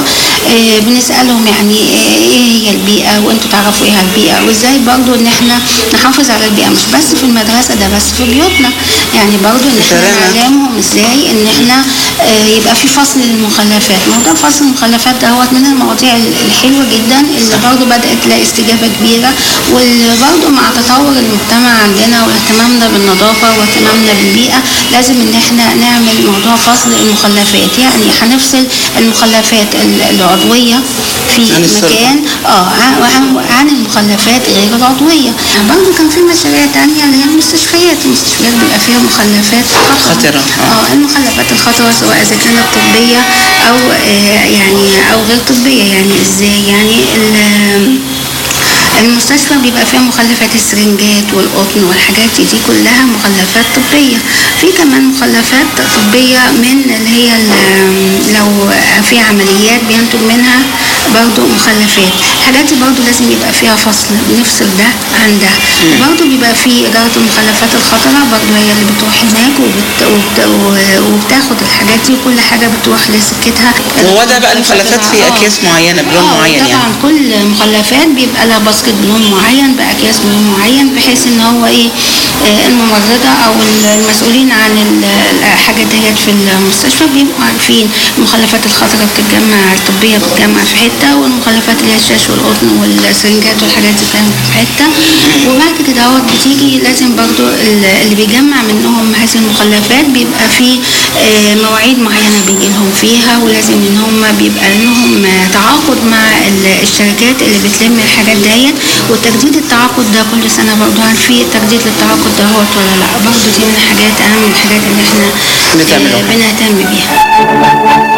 آه، بنسالهم يعني آه، ايه هي البيئه وانتوا تعرفوا ايه على البيئه وازاي برضو ان احنا نحافظ على البيئه مش بس في المدرسه ده بس في بيوتنا يعني برضو ان احنا نعلمهم ازاي ان احنا آه، يبقى في فصل للمخلفات موضوع فصل المخلفات ده هو من المواضيع الحلوه جدا اللي برضو بدات تلاقي استجابه كبيره وبرضو مع تطور المجتمع عندنا واهتمامنا بالنظافه واهتمامنا بالبيئه لازم ان احنا نعمل موضوع فصل المخلفات يعني هنفصل المخلفات ال- العضويه في عن السرطان. مكان اه عن- عن- عن المخلفات غير العضويه برضو كان في مشاريع تانية اللي هي المستشفيات المستشفيات بيبقى فيها مخلفات خطرة. اه المخلفات الخطرة سواء اذا كانت طبية او آه يعني او غير طبية يعني ازاي يعني ال- المستشفى بيبقى فيها مخلفات السرنجات والقطن والحاجات دي, دي كلها مخلفات طبية في كمان مخلفات طبية من اللي هي ال- لو في عمليات بينتج منها برضو مخلفات الحاجات دي برضو لازم يبقى فيها فصل بنفصل ده عن ده وبرضو بيبقى في إدارة المخلفات الخطرة برضو هي اللي بتروح هناك وبت... وبت... وبتاخد الحاجات دي وكل حاجة بتروح لسكتها وهو ده بقى المخلفات في آه. اكياس معينه بلون آه، معين طبعا يعني كل مخلفات بيبقى لها باسكت بلون معين باكياس بلون معين بحيث ان هو ايه آه، الممرضه او المسؤولين عن ال- الحاجه ديت في المستشفى بيبقوا عارفين المخلفات الخطره بتتجمع الطبيه بتتجمع في حته والمخلفات اللي هي الشاش والقطن والسرنجات والحاجات دي بتتجمع في حته وبعد كده اهوت بتيجي لازم برضو ال- اللي بيجمع منهم هذه المخلفات بيبقى في آه، مواعيد معينه بيجي لهم فيها ولازم ان هم بيبقى لهم آه، تعاقد مع ال- الشركات اللي بتلم الحاجات ديت وتجديد التعاقد ده كل سنه برضو هل في تجديد للتعاقد دهوت ولا لا برضو دي من الحاجات اهم الحاجات اللي احنا بتعملوها. آه، بنهتم بيها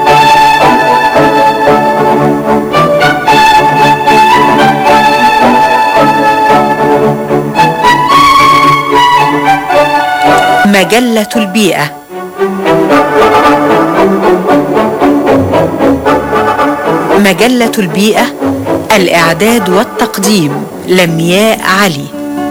مجلة البيئة مجلة البيئة الإعداد والتقديم لمياء علي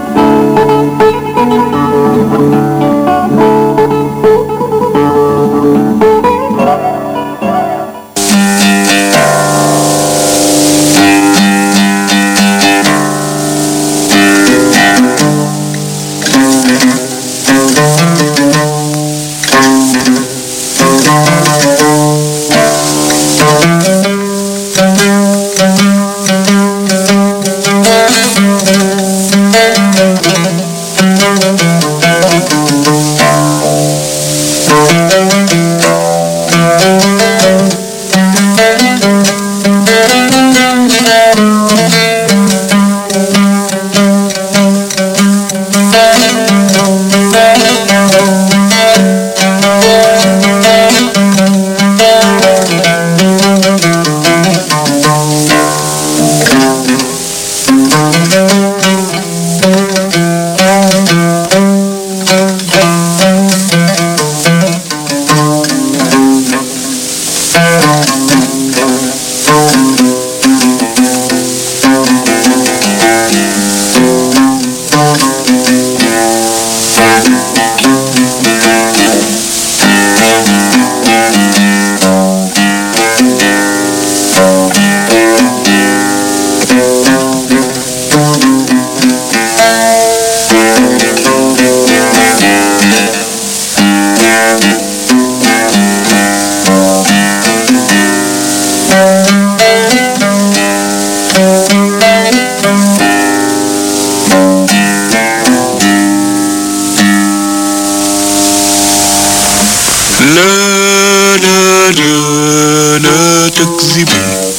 لا لا لا لا تكذبي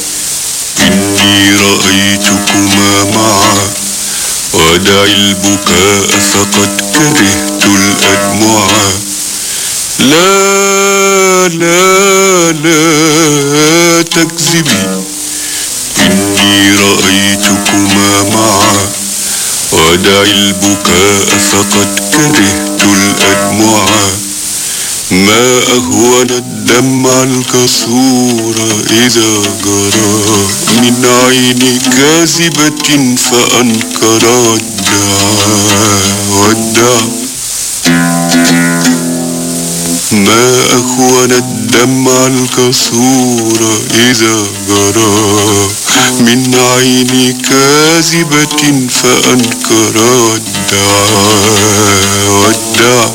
إني رأيتكما معا ودع البكاء فقد كرهت الأدمعا لا لا لا تكذبي إني رأيتكما معا ودع البكاء فقد كرهت الأدمعا ما أهون الدمع الكسور إذا جرى من عين كاذبة فأنكر الدعاء والدعاء ما أهون الدمع دمع الكسور إذا جرى من عين كاذبة فأنكر والدعا والدعا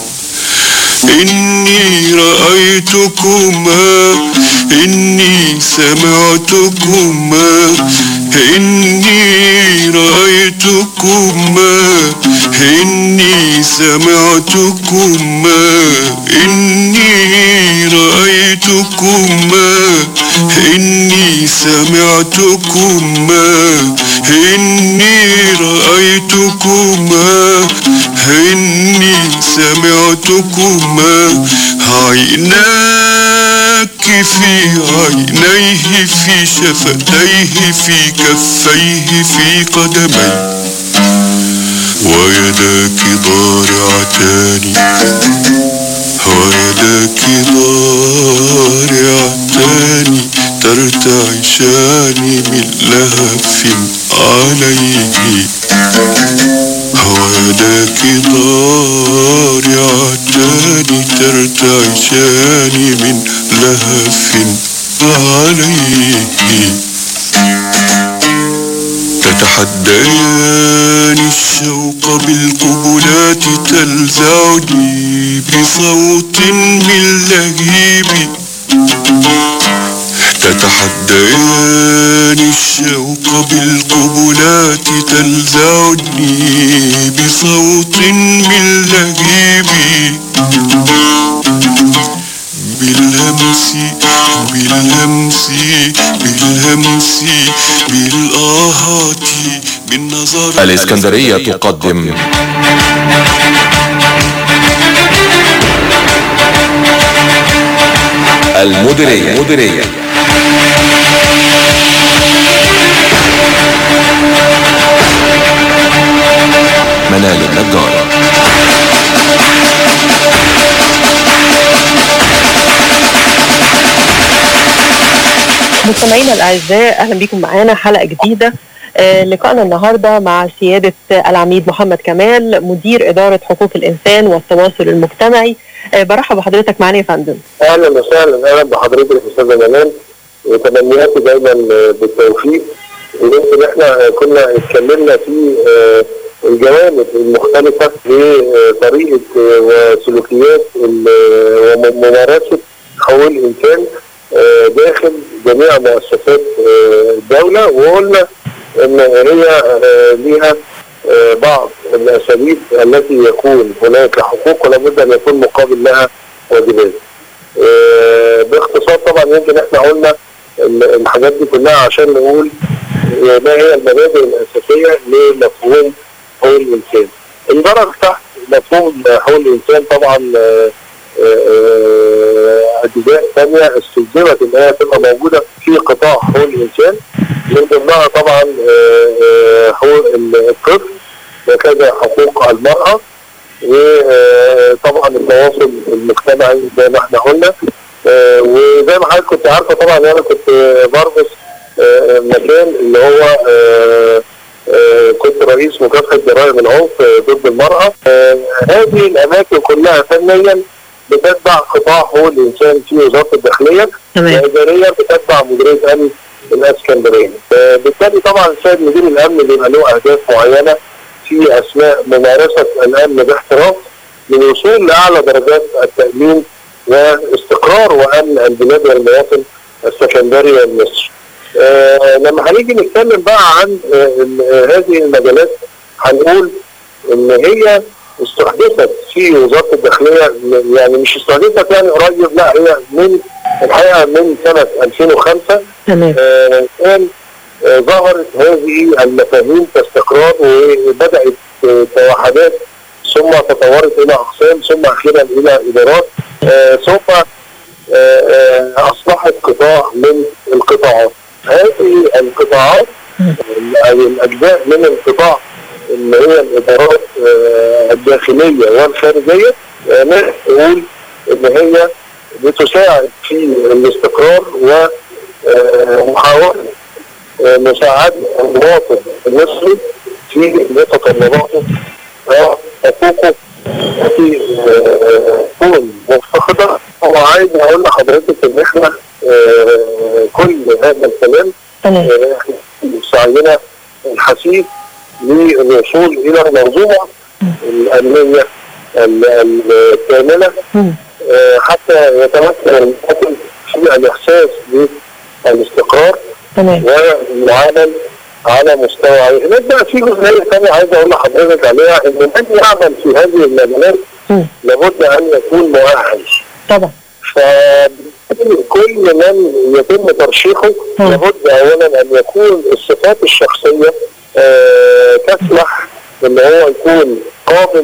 إني رأيتكما إني سمعتكما إني رأيتكما إني سمعتكما إني رأيتكما إني سمعتكما إني رأيتكما إني سمعتكما عيناك في عينيه في شفتيه في كفيه في قدميه ويداك ضارعتان ويداك ضارعتان ترتعشان من لهف عليه ويداك ضارعتان ترتعشان من لهف عليه تتحديان الشوق بالقبلات تلزعني بصوت من لهيب تتحديان الشوق بالقبلات تلزعني بصوت من لهيب بالهمس بالهمس بالهمس بالآهات بالنظر الإسكندرية تقدم المديرية المديرية منال النجار مستمعينا الاعزاء اهلا بكم معانا حلقه جديده آه، لقائنا النهارده مع سياده العميد محمد كمال مدير اداره حقوق الانسان والتواصل المجتمعي آه، برحب بحضرتك معانا يا فندم اهلا وسهلا اهلا بحضرتك استاذه منال وتمنياتي دايما بالتوفيق ويمكن احنا كنا اتكلمنا في آه، الجوانب المختلفه لطريقه وسلوكيات ال- وممارسه حقوق الانسان آه، داخل جميع مؤسسات آه، الدوله وقلنا ان هي آه، ليها آه، بعض الاساليب التي يكون هناك حقوق ولابد ان يكون مقابل لها واجبات. آه، باختصار طبعا يمكن احنا قلنا ال- الحاجات دي كلها عشان نقول آه، ما هي المبادئ الاساسيه لمفهوم حقوق الانسان. اندرج تحت مفهوم حقوق الانسان طبعا آه، آه، اجزاء ثانيه استلزمت ان هي تبقى موجوده في قطاع حقوق الانسان من ضمنها طبعا آه، آه، حقوق الطفل وكذا حقوق المراه وطبعا التواصل المجتمعي زي ما احنا قلنا آه، وزي ما حضرتك كنت عارفه طبعا انا كنت بربص آه، مكان اللي هو آه، آه، كنت رئيس مكافحه جرائم العنف آه، ضد المراه آه، هذه الاماكن كلها فنيا بتتبع قطاع حقوق الانسان في وزاره الداخليه واداريا بتتبع مديريه امن الاسكندريه. آه، بالتالي طبعا السيد مدير الامن بيبقى له اهداف معينه في اثناء ممارسه الامن باحتراف للوصول لاعلى درجات التامين واستقرار وامن البلاد والمواطن السكندري والمصري. آه لما هنيجي نتكلم بقى عن آه ال- آه، هذه المجالات هنقول ان هي استحدثت في وزاره الداخليه م- يعني مش استحدثت يعني قريب لا هي من الحقيقه من سنه 2005 تمام آه كان آه ظهرت هذه المفاهيم كاستقرار وبدات آه توحدات ثم تطورت الى اقسام ثم اخيرا الى ادارات آه ثم آه، آه، اصبحت قطاع من القطاعات هذه القطاعات او الاجزاء من القطاع اللي هي الادارات آه، الداخليه والخارجيه آه، نقدر نقول ان هي بتساعد في الاستقرار ومحاوله مساعده المواطن المصري في متطلباته وحقوقه التي آه، تكون مفتقده هو عايز اقول لحضرتك ان احنا آه، كل هذا الكلام آه، احنا سعينا الحثيث للوصول الى المنظومه الامنيه ال- الكامله آه، حتى يتمكن المواطن في الاحساس بالاستقرار والعمل على مستوى عالي. هناك بقى في جزئيه ثانيه عايز اقول لحضرتك عليها ان من يعمل في هذه المجالات لابد ان يكون مؤهل. طبعا. فكل من يتم ترشيحه لابد اولا ان يكون الصفات الشخصيه آه، تسمح ان هو يكون قابل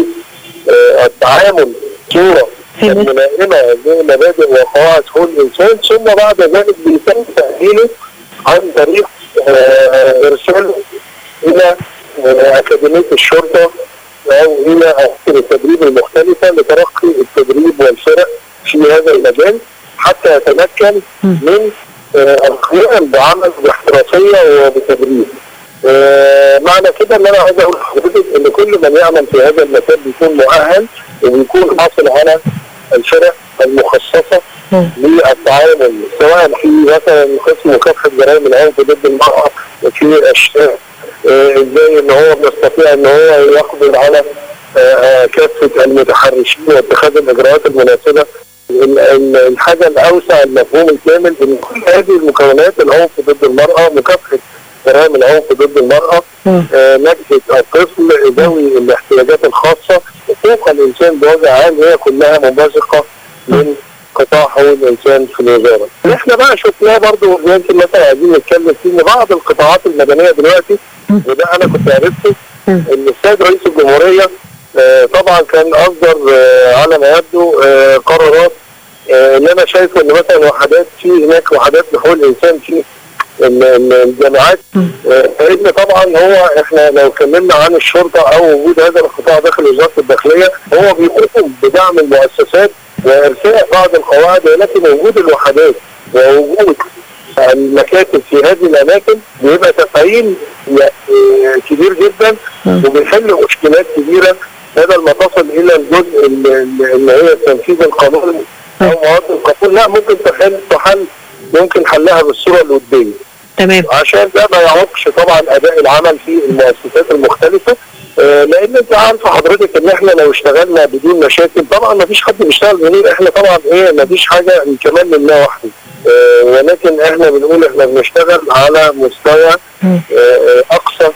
للتعامل صوره ملائمه لمبادئ وقواعد حقوق الانسان ثم بعد ذلك بيتم تاهيله عن طريق آه، ارساله الى آه، اكاديميه الشرطه او الى اماكن التدريب المختلفه لترقي التدريب والفرق في هذا المجال حتى يتمكن من آه، القيام بعمل باحترافيه وبتدريب. آه، معنى كده ان انا عايز اقول لحضرتك ان كل من يعمل في هذا المكان بيكون مؤهل وبيكون حاصل على الفرق المخصصه للتعامل سواء في مثلا قسم مكافحه جرائم العنف ضد المراه في اشياء آه، ازاي ان هو بيستطيع ان هو يقبض على آه، آه، كافه المتحرشين واتخاذ الاجراءات المناسبه ال- ال- الحاجه الاوسع المفهوم الكامل ان كل هذه المكونات العنف ضد المراه مكافحه جرائم العنف ضد المراه آه، نجدة الطفل ذوي الاحتياجات الخاصه حقوق الانسان بوجه عام هي كلها منبثقه من قطاع حقوق الانسان في الوزاره. احنا بقى شفناه برضو يمكن مثلا عايزين نتكلم فيه ان بعض القطاعات المدنيه دلوقتي وده انا كنت عرفته ان السيد رئيس الجمهوريه آه، طبعا كان اصدر آه، على ما يبدو آه، قرارات آه، اللي انا شايفه ان مثلا وحدات في هناك وحدات لحقوق الانسان في ال- ال- الجامعات آه، لان طبعا هو احنا لو اتكلمنا عن الشرطه او وجود هذا القطاع داخل وزاره الداخليه هو بيقوم بدعم المؤسسات وارساء بعض القواعد ولكن وجود الوحدات ووجود المكاتب في هذه الاماكن بيبقى تفعيل آه، كبير جدا وبيحل مشكلات كبيره بدل ما تصل الى الجزء اللي اللي هي تنفيذ القانون او مواد القانون لا ممكن تحل تحل ممكن حلها بالصوره الوديه تمام عشان ده ما يعوقش طبعا اداء العمل في المؤسسات المختلفه آه، لان انت عارفه حضرتك ان احنا لو اشتغلنا بدون مشاكل طبعا ما فيش حد بيشتغل بدون احنا طبعا ايه ما فيش حاجه الكمال لله وحده آه، ولكن احنا بنقول احنا بنشتغل على مستوى آه، آه، اقصى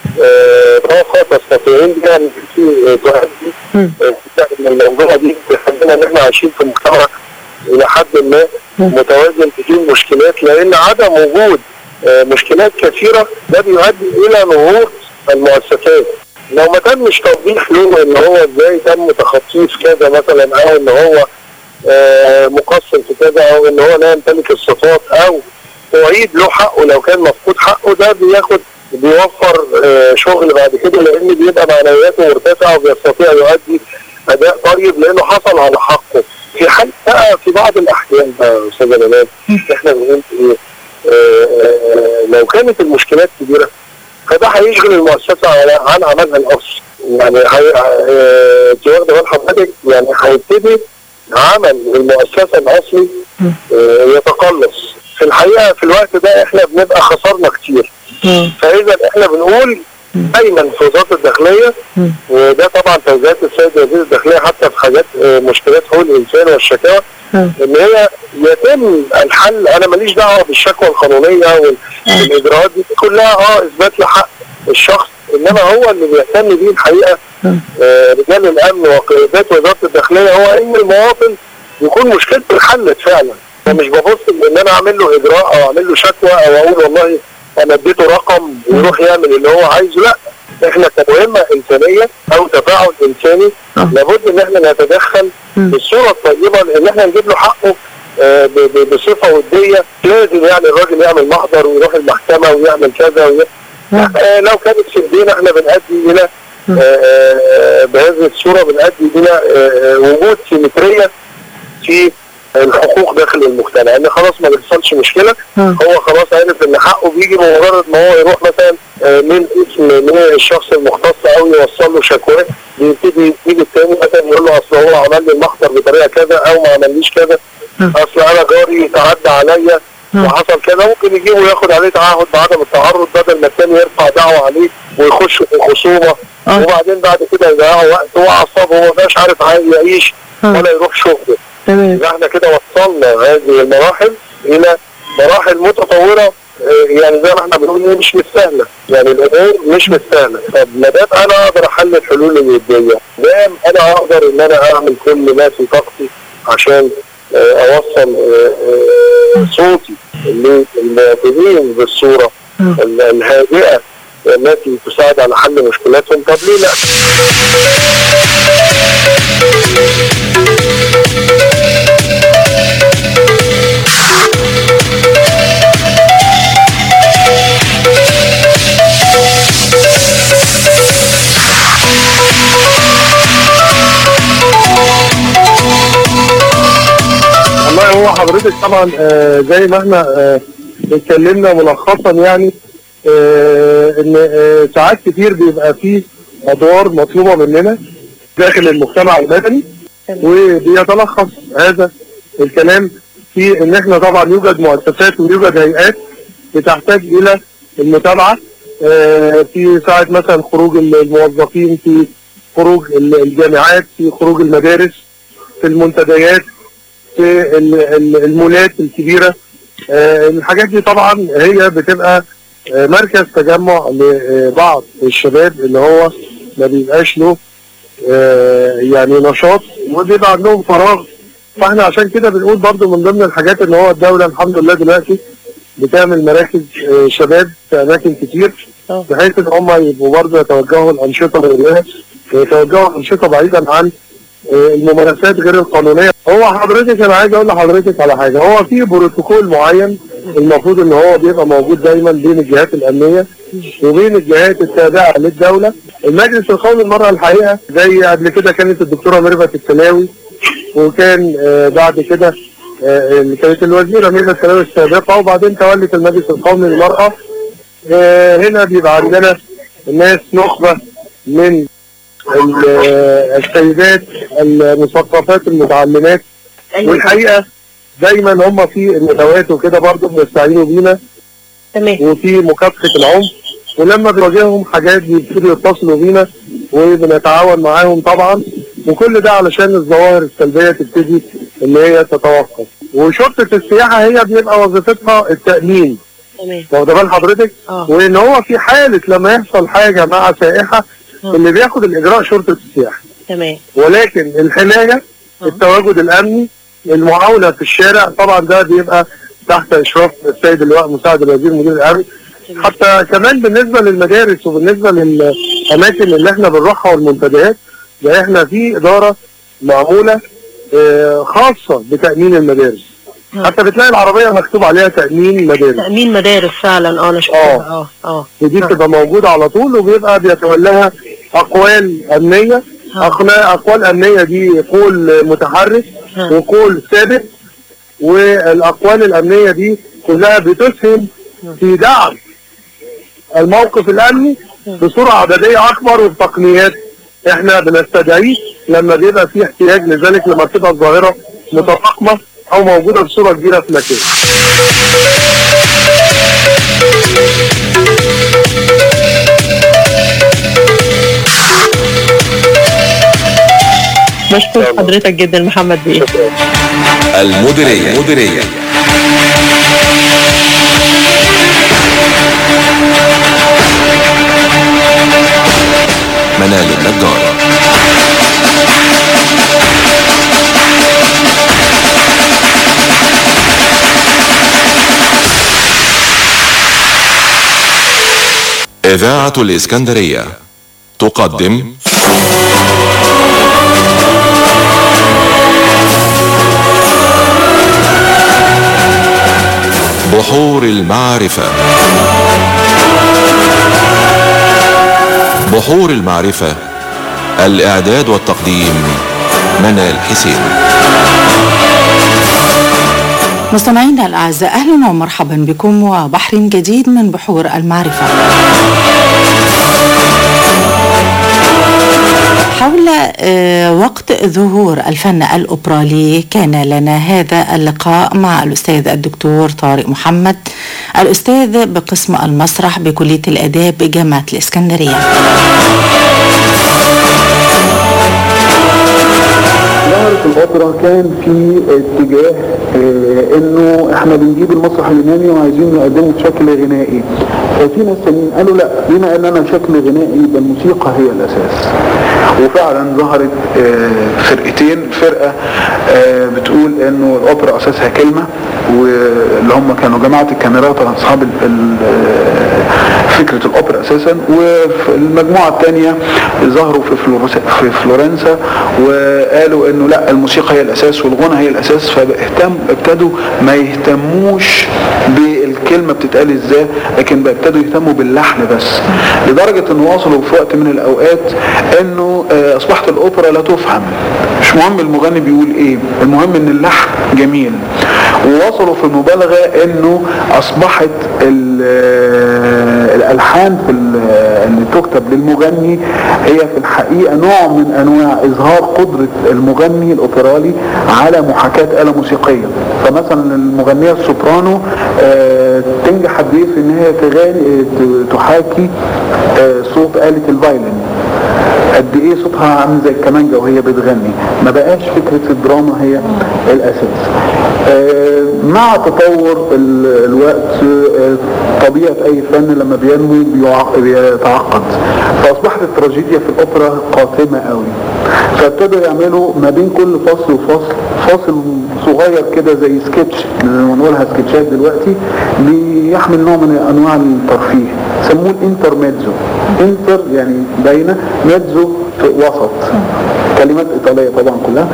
آه، طاقه تستطيعين بها ان انت تؤدي آه، ان المنظومه دي تخلينا ان احنا عايشين في مجتمع الى حد ما متوازن بدون مشكلات لان عدم وجود آه، مشكلات كثيره ده بيؤدي الى نهوض المؤسسات لو ما تمش توضيح له ان هو ازاي تم تخطيه في كذا مثلا او ان هو آه، مقصر في كذا او ان هو لا يمتلك الصفات او تعيد له حقه لو كان مفقود حقه ده بياخد بيوفر آه، شغل بعد كده لان بيبقى معنوياته مرتفعه وبيستطيع يؤدي اداء طيب لانه حصل على حقه في حال بقى في بعض الاحيان بقى يا استاذ جمال احنا بنقول ايه آه، آه، لو كانت المشكلات كبيره فده هيشغل المؤسسه على- عن عملها الاصلي يعني هي- آه، انت واخده بال حضرتك يعني هيبتدي عمل المؤسسه الاصلي آه، يتقلص في الحقيقه في الوقت ده احنا بنبقى خسرنا كتير فاذا احنا بنقول دايما في وزاره الداخليه وده طبعا توجيهات السيد وزير الداخليه حتى في حاجات آه، مشكلات حقوق الانسان والشكاوى ان هي يتم الحل انا ماليش دعوه بالشكوى القانونيه وال- والاجراءات دي كلها اه اثبات لحق الشخص انما هو اللي بيهتم بيه الحقيقه آه، رجال الامن وقيادات وزاره الداخليه هو ان المواطن يكون مشكلته اتحلت فعلا فمش ببص ان انا اعمل له اجراء او اعمل له شكوى او اقول والله انا اديته رقم ويروح يعمل اللي هو عايزه لا احنا كمهمه انسانيه او تفاعل انساني لابد ان احنا نتدخل بالصوره الطيبه لان احنا نجيب له حقه آه، ب- ب- بصفه وديه لازم يعني الراجل يعمل محضر ويروح المحكمه ويعمل كذا وي... آه، لو كانت في ايدينا احنا بنأدي الى آه، آه، بهذه الصوره بنأدي الى آه، آه، وجود سيمتريه في الحقوق داخل المجتمع ان خلاص ما بيحصلش مشكله هو خلاص عرف ان حقه بيجي بمجرد ما هو يروح مثلا آه، من اسم من الشخص المختص او يوصل له شكواه بيبتدي يجي التاني مثلا يقول له اصل هو عمل لي المخطر بطريقه كذا او ما عمليش كذا اصل انا جاري تعدى عليا وحصل كذا ممكن يجيبه ياخد عليه تعهد بعدم التعرض بدل ما التاني يرفع دعوه عليه ويخش في خصومه وبعدين بعد كده يضيعوا وقت واعصابه وما بقاش عارف عايز يعيش ولا يروح شغله تمام يبقى احنا كده وصلنا هذه المراحل الى مراحل متطوره آه، يعني زي ما احنا بنقول إيه مش مستاهله يعني الامور مش مستاهله طب ما دام انا اقدر احل الحلول الوديه دام انا اقدر ان انا اعمل كل ما في طاقتي عشان آه، اوصل آه، آه، صوتي للمواطنين بالصوره ال- الهادئه التي تساعد على حل مشكلاتهم طب ليه لا؟ والله هو حضرتك طبعا آه، زي ما احنا آه، اتكلمنا ملخصا يعني آه، ان آه، ساعات كتير بيبقى فيه ادوار مطلوبه مننا داخل المجتمع المدني وبيتلخص هذا الكلام في ان احنا طبعا يوجد مؤسسات ويوجد هيئات بتحتاج الى المتابعه آه، في ساعه مثلا خروج الموظفين في خروج الجامعات في خروج المدارس في المنتديات في ال- ال- المولات الكبيرة آه، الحاجات دي طبعا هي بتبقى آه، مركز تجمع لبعض الشباب اللي هو ما بيبقاش له آه، يعني نشاط وبيبقى عندهم فراغ فاحنا عشان كده بنقول برضو من ضمن الحاجات ان هو الدولة الحمد لله دلوقتي بتعمل مراكز آه، شباب في اماكن كتير بحيث ان هم يبقوا برضو يتوجهوا الانشطة لله ويتوجهوا الانشطة بعيدا عن آه، الممارسات غير القانونيه هو حضرتك انا عايز اقول لحضرتك على حاجه هو في بروتوكول معين المفروض ان هو بيبقى موجود دايما بين الجهات الامنيه وبين الجهات التابعه للدوله المجلس القومي المره الحقيقه زي قبل كده كانت الدكتوره ميرفت السلاوي وكان آه، بعد كده آه، اللي كانت الوزيره ميرفت السلاوي السابقه وبعدين تولت المجلس القومي للمراه آه، هنا بيبقى عندنا ناس نخبه من ال- السيدات المثقفات المتعلمات والحقيقه دايما هم في الندوات وكده برضه بيستعينوا بينا تمام وفي مكافحه العنف ولما بنواجههم حاجات بيبتدوا يتصلوا بينا وبنتعاون معاهم طبعا وكل ده علشان الظواهر السلبيه تبتدي ان هي تتوقف وشرطه السياحه هي بيبقى وظيفتها التامين تمام واخد بال حضرتك وان هو في حاله لما يحصل حاجه مع سائحه اللي بياخد الاجراء شرطه السياحه تمام ولكن الحمايه التواجد الامني المعاونه في الشارع طبعا ده بيبقى تحت اشراف السيد اللواء مساعد الوزير مدير الامن حتى كمان بالنسبه للمدارس وبالنسبه للاماكن اللي احنا بنروحها والمنتديات ده احنا في اداره معموله آه، خاصه بتامين المدارس حتى بتلاقي العربيه مكتوب عليها تامين مدارس تأمين مدارس فعلا اه انا شفتها اه اه ودي بتبقى موجودة على طول وبيبقى بيتولاها أقوال أمنية أقنا- أقوال أمنية دي قول متحرك وقول ثابت والأقوال الأمنية دي كلها بتسهم في دعم الموقف الأمني بصورة عددية أكبر وبتقنيات إحنا بنستدعيه لما بيبقى في احتياج لذلك لما تبقى الظاهرة متفاقمة أو موجودة بصورة كبيرة في مكان. بشكر حضرتك جدا محمد بيه المديرية المديرية منال النجار إذاعة الإسكندرية تقدم بحور المعرفة بحور المعرفة الإعداد والتقديم منال حسين مستمعينا الأعزاء أهلا ومرحبا بكم وبحر جديد من بحور المعرفة حول آه، وقت ظهور الفن الأوبرالي كان لنا هذا اللقاء مع الأستاذ الدكتور طارق محمد الأستاذ بقسم المسرح بكلية الآداب بجامعة الإسكندرية ظهرت الأوبرا كان في اتجاه آه، انه احنا بنجيب المسرح اليوناني وعايزين نقدمه بشكل غنائي ففي ناس تانيين قالوا لا بما اننا شكل غنائي يبقى الموسيقى هي الاساس وفعلا ظهرت آه، فرقتين فرقة آه، بتقول انه الاوبرا اساسها كلمة واللي هم كانوا جماعة الكاميرات اصحاب ال- ال- آه، فكرة الاوبرا اساسا والمجموعة الثانية ظهروا في فلورس- في فلورنسا وقالوا انه لا الموسيقى هي الاساس والغنى هي الاساس فاهتم ابتدوا ما يهتموش بالكلمة بتتقال ازاي لكن بقى ابتدوا يهتموا باللحن بس لدرجة انه وصلوا في وقت من الاوقات انه آه، اصبحت الاوبرا لا تفهم مش مهم المغني بيقول ايه المهم ان اللحن جميل ووصلوا في المبالغة انه اصبحت ال- آه، الالحان في ال- آه، اللي تكتب للمغني هي في الحقيقة نوع من انواع اظهار قدرة المغني الاوبرالي على محاكاة آلة موسيقية فمثلا المغنية السوبرانو آه، تنجح قد ايه في ان هي تغني ت- تحاكي آه، صوت آلة الفايلن قد ايه صوتها عامل زي الكمانجة وهي بتغني ما بقاش فكرة الدراما هي الاساس آه، مع تطور ال- الوقت آه، طبيعة اي فن لما بينمو بيع- بيتعقد فاصبحت التراجيديا في الاوبرا قاتمة قوي فابتدوا يعملوا ما بين كل فصل وفصل فاصل صغير كده زي سكتش زي ما نقولها سكتشات دلوقتي بيحمل نوع من انواع الترفيه سموه الانترميدزو انتر يعني بين ميدزو في وسط كلمات ايطاليه طبعا كلها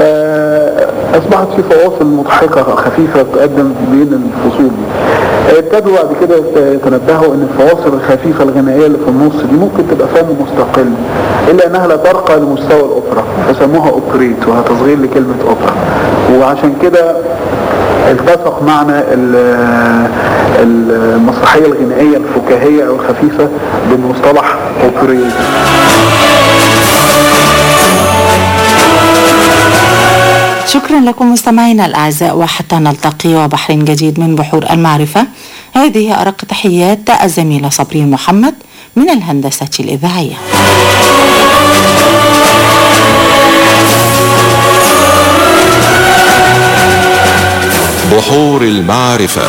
فاصبحت في فواصل مضحكه خفيفه تقدم بين الفصول دي ابتدوا بعد كده يتنبهوا ان الفواصل الخفيفه الغنائيه اللي في النص دي ممكن تبقى فن مستقل الا انها لا ترقى لمستوى الاوبرا فسموها اوبريت وهي تصغير لكلمه اوبرا وعشان كده التصق معنى ال- المسرحيه الغنائيه الفكاهيه او الخفيفه بمصطلح اوبريت شكرا لكم مستمعينا الأعزاء وحتى نلتقي وبحر جديد من بحور المعرفة هذه أرق تحيات الزميلة صبرين محمد من الهندسة الإذاعية بحور المعرفة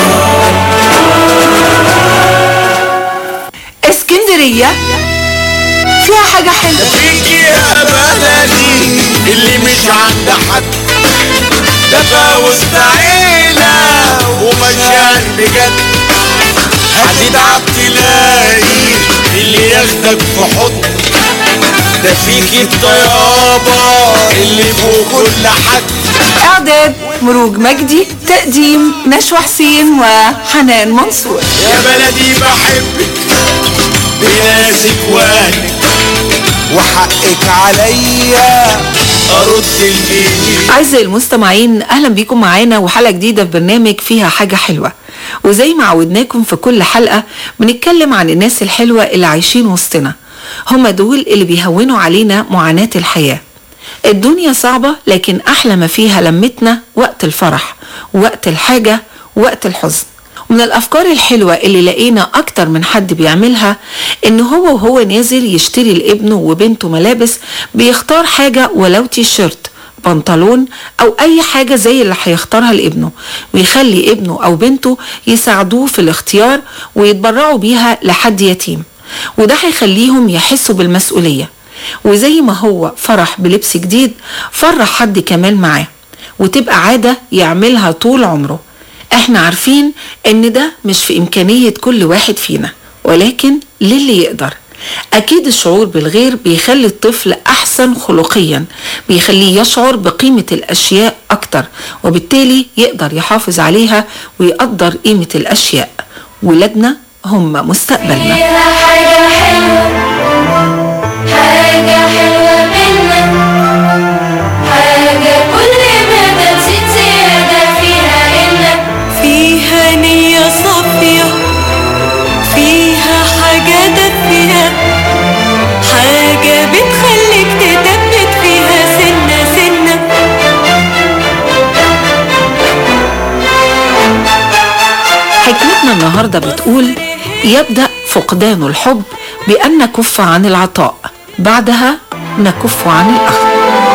اسكندرية فيها حاجة حلوة فيك يا بلدي اللي مش عند حد ده فوسط عيلة ومشان بجد هتتعب تلاقي اللي ياخدك في حضن ده فيك الطيابة اللي فوق كل حد إعداد مروج مجدي تقديم نشوى حسين وحنان منصور يا بلدي بحبك بناسك واهلك وحقك عليا ارد الجميل أعزائي المستمعين أهلا بيكم معانا وحلقة جديدة في برنامج فيها حاجة حلوة وزي ما عودناكم في كل حلقة بنتكلم عن الناس الحلوة اللي عايشين وسطنا هما دول اللي بيهونوا علينا معاناة الحياة الدنيا صعبة لكن أحلى ما فيها لمتنا وقت الفرح وقت الحاجة وقت الحزن ومن الأفكار الحلوة اللي لقينا أكتر من حد بيعملها إن هو وهو نازل يشتري لابنه وبنته ملابس بيختار حاجة ولو تي شيرت بنطلون أو أي حاجة زي اللي هيختارها لابنه ويخلي ابنه أو بنته يساعدوه في الاختيار ويتبرعوا بيها لحد يتيم وده هيخليهم يحسوا بالمسؤولية وزي ما هو فرح بلبس جديد فرح حد كمان معاه وتبقى عادة يعملها طول عمره احنا عارفين ان ده مش في امكانية كل واحد فينا ولكن للي يقدر اكيد الشعور بالغير بيخلي الطفل احسن خلقيا بيخليه يشعر بقيمة الاشياء اكتر وبالتالي يقدر يحافظ عليها ويقدر قيمة الاشياء ولادنا هم مستقبلنا حاجة حلوة حاجة حلوة منك حاجة كل ما تزيد زيادة فيها رسالتنا النهاردة بتقول يبدأ فقدان الحب بأن نكف عن العطاء بعدها نكف عن الأخذ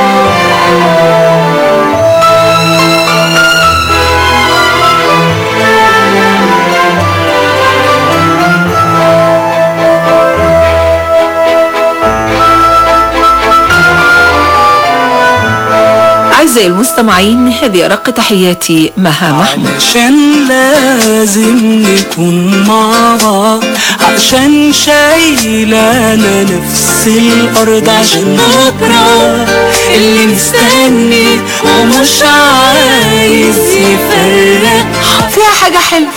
أعزائي المستمعين هذه أرق تحياتي مها محمود عشان لازم نكون مع بعض عشان شايلانا نفس الأرض عشان بكرة اللي مستني ومش عايز يفرق فيها حاجة حلوة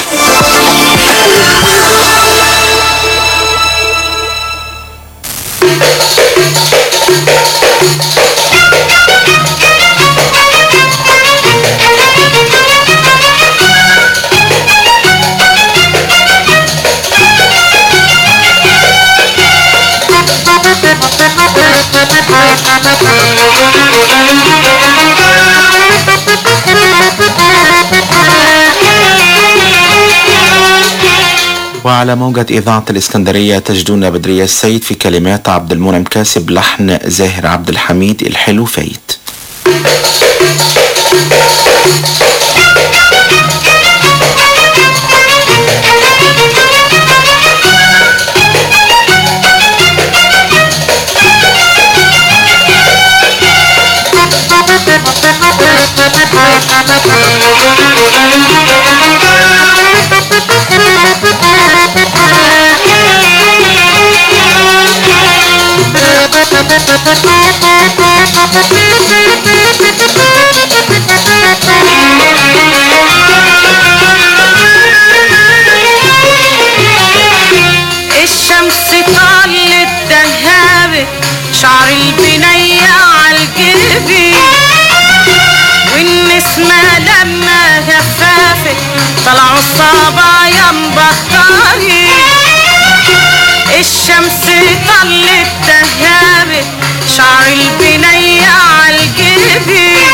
وعلى موجة إذاعة الإسكندرية تجدون بدرية السيد في كلمات عبد المنعم كاسب لحن زاهر عبد الحميد الحلو فايت الشمس طالت دهابت شعر البنية عالجبين والنسمة لما جفافت طلعوا الصبايا مبطرين الشمس طلت دهابت شعر البنية عالجبين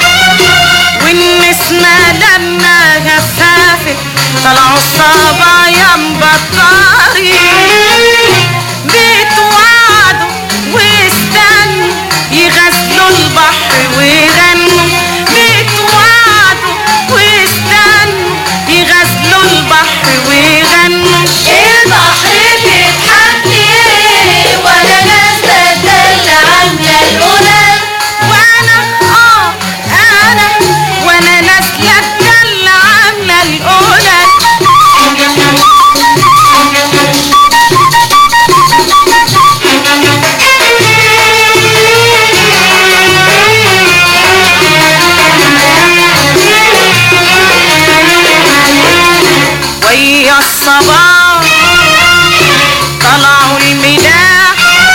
والنسمة لما جفافت طلعوا الصبايا مبطرين بيتوعدوا واستنوا يغسلوا البحر ويغنوا بيتوعدوا واستنوا يغسلوا البحر ويغنوا البحر بيضحك ليه وانا نازله الدل عامله القلل وانا اه انا وانا نازله الدل عامله القلل ويا الصباح طلعوا الملاح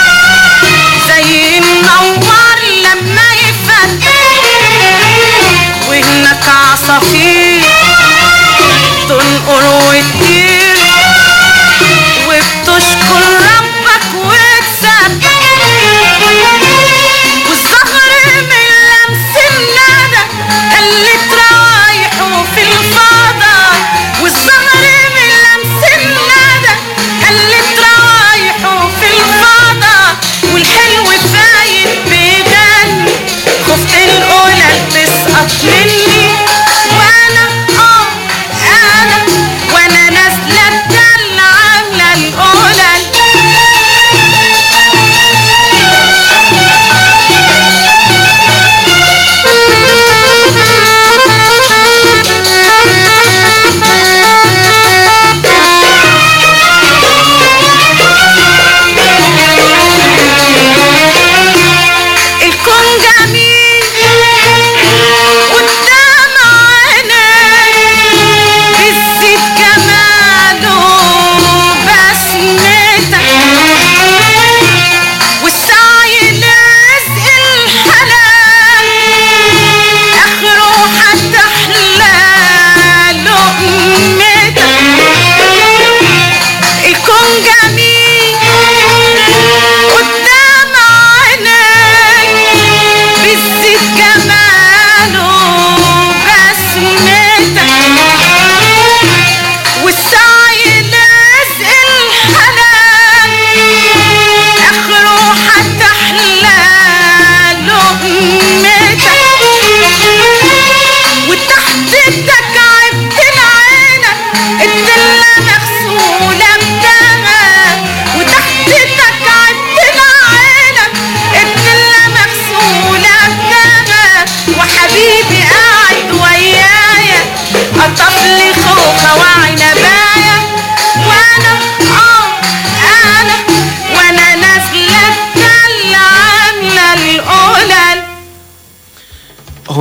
زي النوار لما يفتح وهناك عصافير تنقر وتطير وبتشكر ربك وتسبح والزهر من لمس الندى قلت رايحه في الفضا والزهر من لمس الندى قلت رايحه في الفضا والحلو فايت بيغني خفت القلل تسقط مني وانا اه انا وانا نازله الدل عامله القلل الكون جميل والدنيا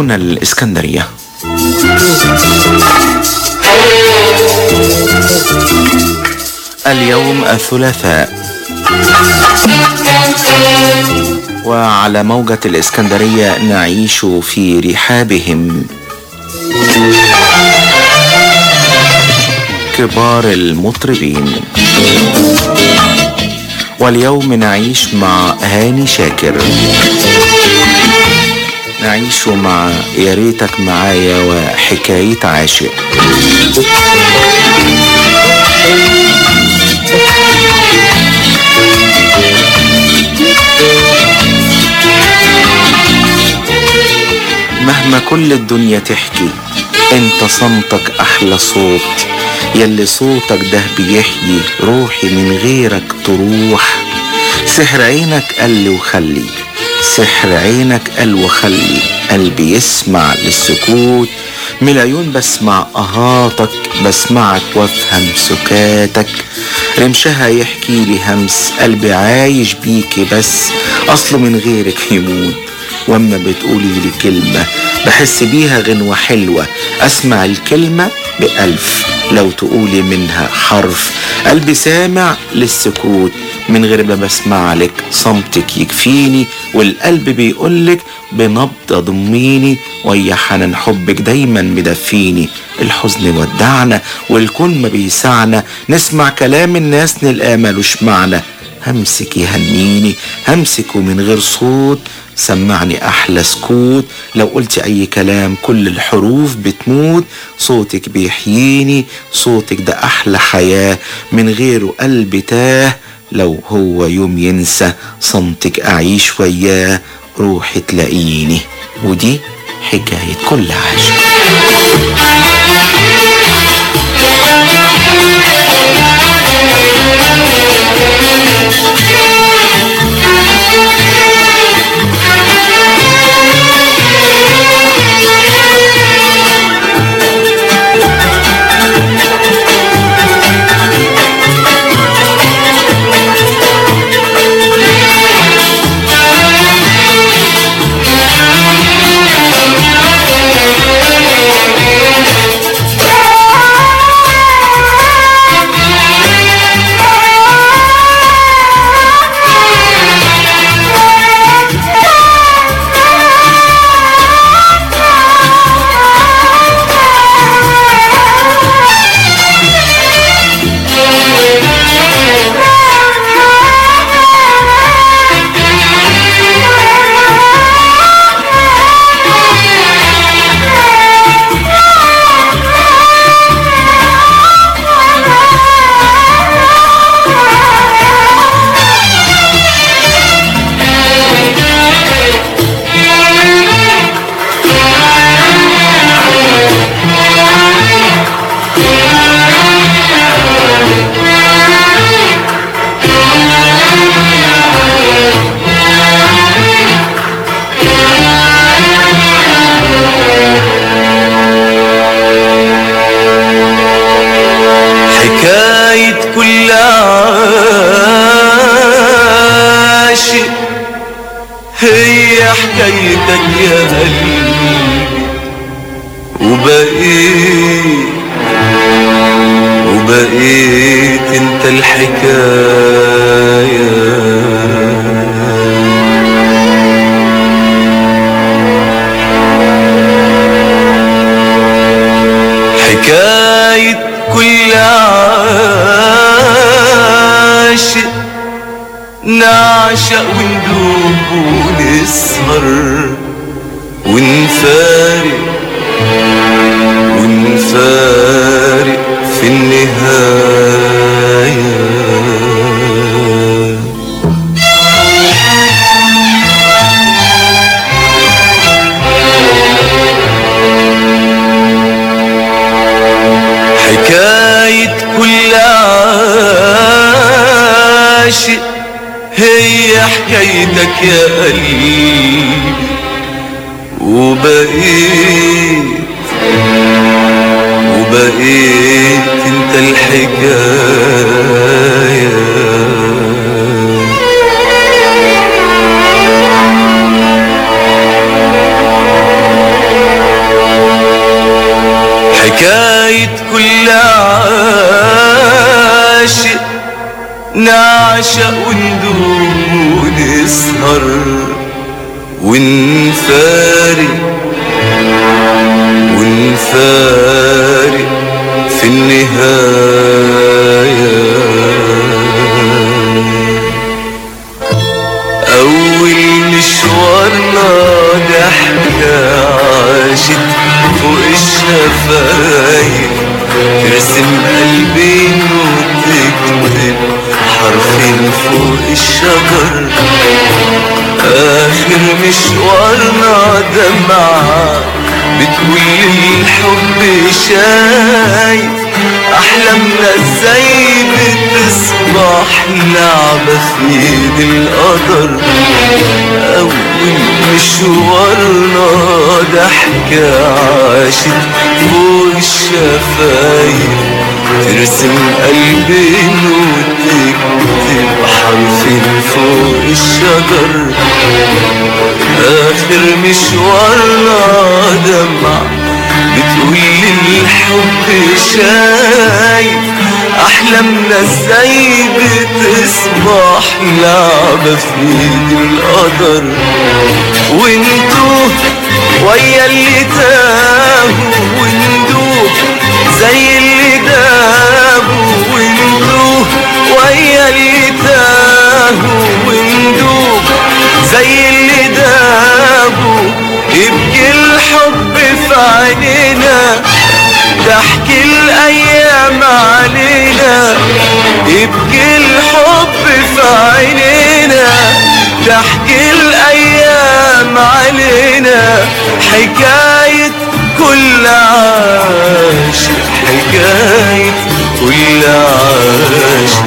هنا الإسكندرية اليوم الثلاثاء وعلى موجة الإسكندرية نعيش في رحابهم كبار المطربين واليوم نعيش مع هاني شاكر نعيش مع يا ريتك معايا وحكاية عاشق مهما كل الدنيا تحكي انت صمتك احلى صوت يلي صوتك ده بيحيي روحي من غيرك تروح سحر عينك قل وخلي سحر عينك قل وخلي قلبي يسمع للسكوت من العيون بسمع اهاتك بسمعك وافهم سكاتك رمشها يحكي لي همس قلبي عايش بيكي بس اصله من غيرك يموت واما بتقولي لي كلمة بحس بيها غنوة حلوة اسمع الكلمة بألف لو تقولي منها حرف قلبي سامع للسكوت من غير ما بسمع لك صمتك يكفيني والقلب بيقولك بنبضة ضميني ويا حنان حبك دايما مدفيني الحزن ودعنا والكون ما بيسعنا نسمع كلام الناس نلقى ملوش معنى همسك يهنيني همسك ومن غير صوت سمعني احلى سكوت لو قلت اي كلام كل الحروف بتموت صوتك بيحييني صوتك ده احلى حياة من غيره قلبي تاه لو هو يوم ينسى صمتك اعيش وياه روحي تلاقيني ودي حكاية كل عاشق حكاية كل عاشق هي حكايتك يا قلبي وبقيت وبقيت انت الحكاية حكاية كل عاشق نعشق وندوب ونسهر ونفارق ونفارق في النهاية حكاية كل عاشق هي حكايتك يا قلبي وبقيت وبقيت انت الحكاية حكاية كل عاشق نعشق وندوب ونسهر ونفارق ونفارق في النهاية أول مشوارنا ضحكة عاشت فوق الشفايف ترسم قلبين وتكتب حرفين فوق الشجر آخر مشوارنا دمعة بتقول الحب شايف أحلامنا ازاي بتصبح لعبة في ايد القدر أول مشوارنا ضحكة عاشت فوق الشفايف ترسم قلبين وتكتب حرفين فوق الشجر آخر مشوارنا دمع بتقول الحب شايف أحلامنا ازاي بتصبح لعبة في ايد القدر وانتو ويا اللي تاهوا وندوب زي اللي دابوا وندوب ويا اللي تاهوا وندوب زي اللي دابوا يبكي الحب في عينينا تحكي الأيام علينا يبكي الحب في عينينا تحكي الأيام علينا حكاية كل عاشق حكاية كل عاشق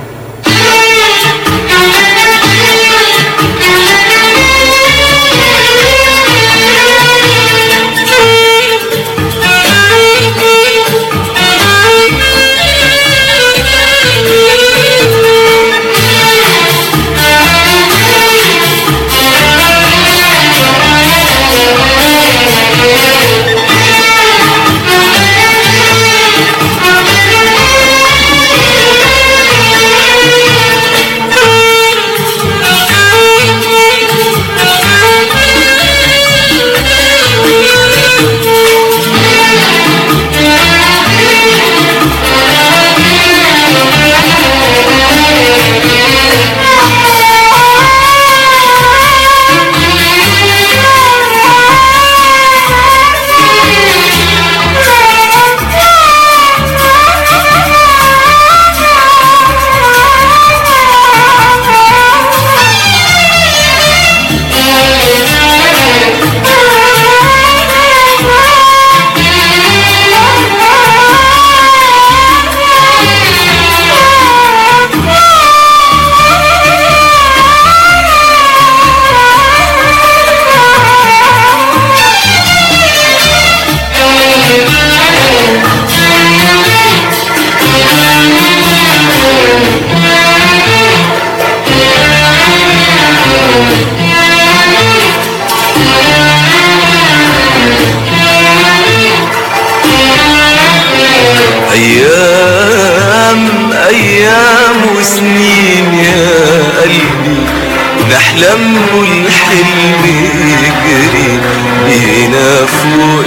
أيام أيام وسنين يا قلبي نحلم والحلم يجري بينا فوق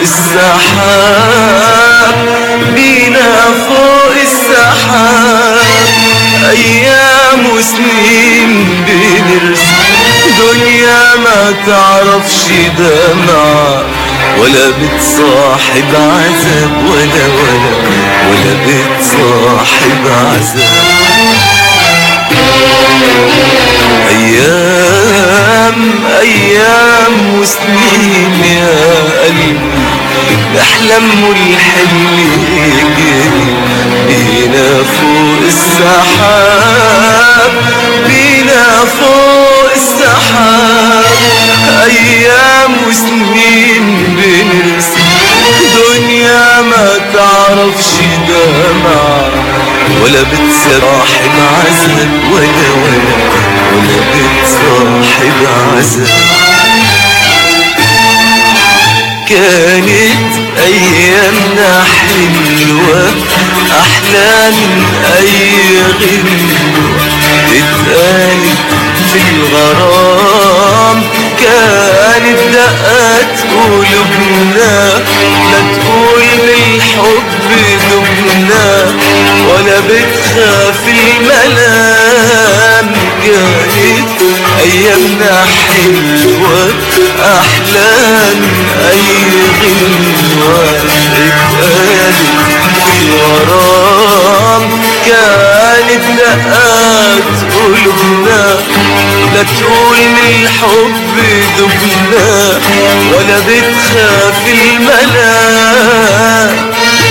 السحاب بينا فوق السحاب أيام وسنين بنرسم دنيا ما تعرفش دمعة ولا بتصاحب عذاب ولا ولا ولا بتصاحب عذاب أيام أيام وسنين يا قلبي نحلم والحلم يجري بينا فوق السحاب بينا فوق السحاب أيام وسنين بنرسم دنيا ما تعرفش دمع ولا بتصاحب عذاب ولا ولا ولا بتصاحب عذاب كانت ايامنا حلوة احلى من اي غنوة اتقالت في الغرام كانت دقات قلوبنا لا تقول للحب دبنا ولا بتخاف الملام كانت ايامنا حلوة احلى من اي غنوة اتقالت في الغرام كانت دقات قلوبنا لا تقول من الحب دبنا ولا بتخاف الملام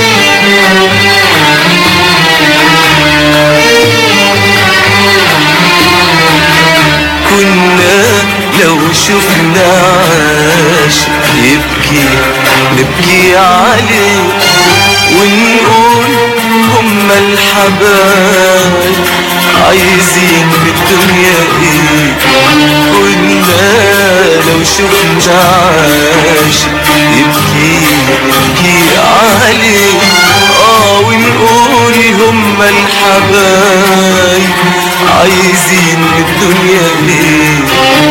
كنا لو شفنا عاشق يبكي نبكي عليه ونقول هم الحبايب عايزين بالدنيا ايه كنا لو شفنا عاشق يبكي نبكي عليه اه ونقول هم الحبايب عايزين بالدنيا ايه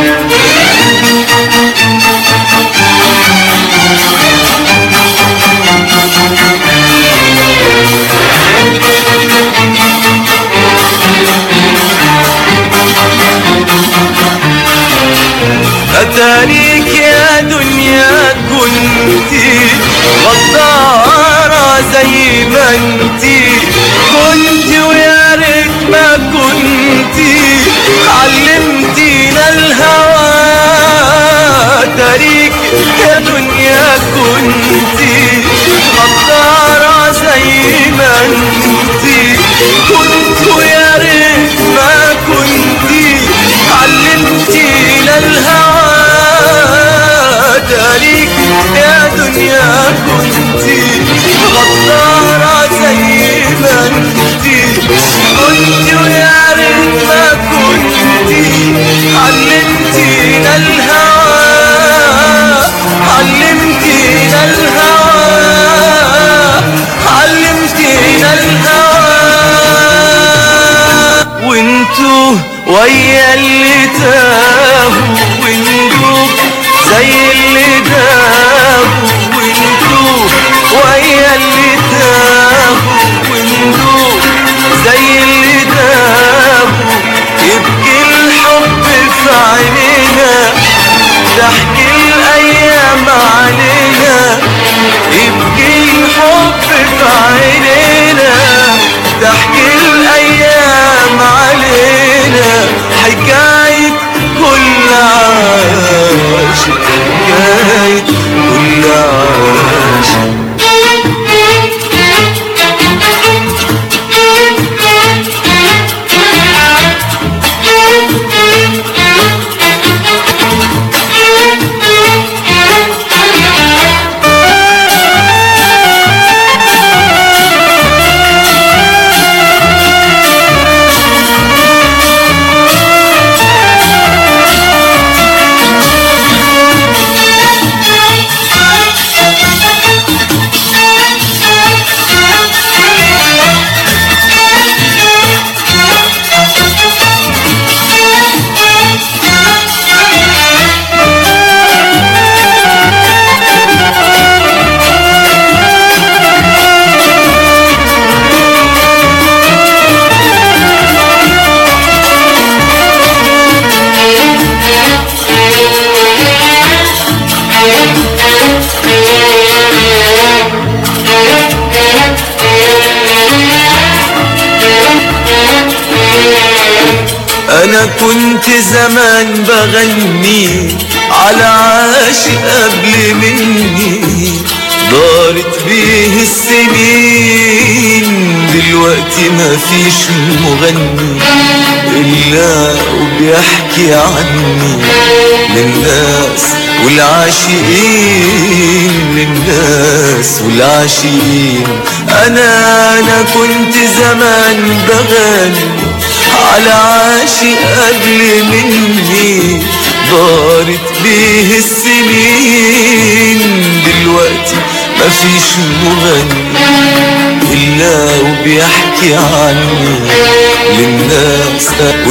أتاريك يا دنيا كنتي غدارة زي ما انتي كنتي ويا ريت ما كنتي علمتينا الهوى تاريك يا دنيا كنتي غدارة زي ما انتي كنت ويا ريت ما كنتي علمتينا الهوى تاريك يا دنيا كنتي غدارة زي ما انتي كنت ويا ريت ما كنتي علمتينا الهوى علمتينا الهوى علمتينا الهوى وانتو ويا اللي تاهوا وندوب زي اللي داهوا وانتو ويا اللي تاهوا وندوب زي اللي داهوا يبكي الحب في عينينا تحكي الايام علينا يبكي الحب في عينينا تحكي الايام علينا حكاية كل عاشق حكاية كل عاشق انا كنت زمان بغني على عاشق قبل مني دارت بيه السنين دلوقتي مفيش مغني الا وبيحكي عني للناس والعاشقين للناس والعاشقين انا انا كنت زمان بغني على عاشق قبل مني دارت بيه السنين دلوقتي مفيش مغني إلا وبيحكي عني للناس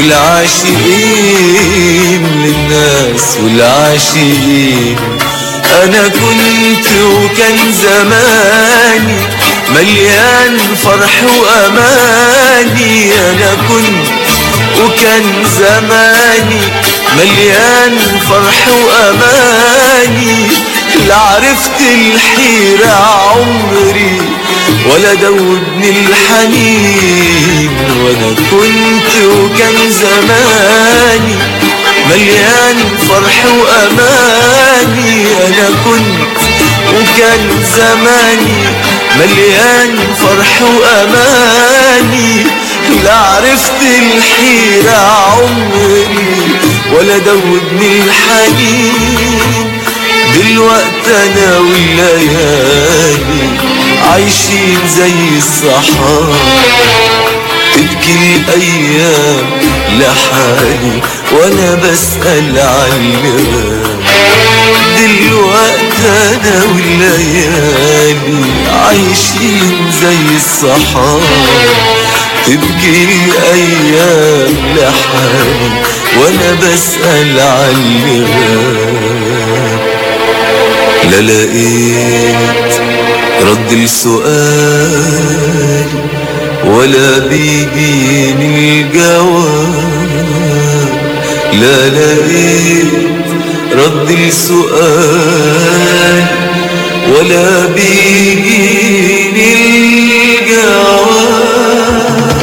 والعاشقين للناس والعاشقين أنا كنت وكان زماني مليان فرح وأماني أنا كنت وكان زماني مليان فرح وأماني لا عرفت الحيرة عمري ولا دوبني الحنين وانا كنت وكان زماني مليان فرح واماني انا كنت وكان زماني مليان فرح واماني لا عرفت الحيرة عمري ولا دوبني الحنين دلوقتي انا والليالي عايشين زي الصحاب تبكي الايام لحالي وانا بسأل عنها دلوقتي انا والليالي عايشين زي الصحاب تبكي الايام لحالي وانا بسأل عنها لا لقيت رد السؤال ولا بيجيني الجواب لا لقيت رد السؤال ولا بيجيني الجواب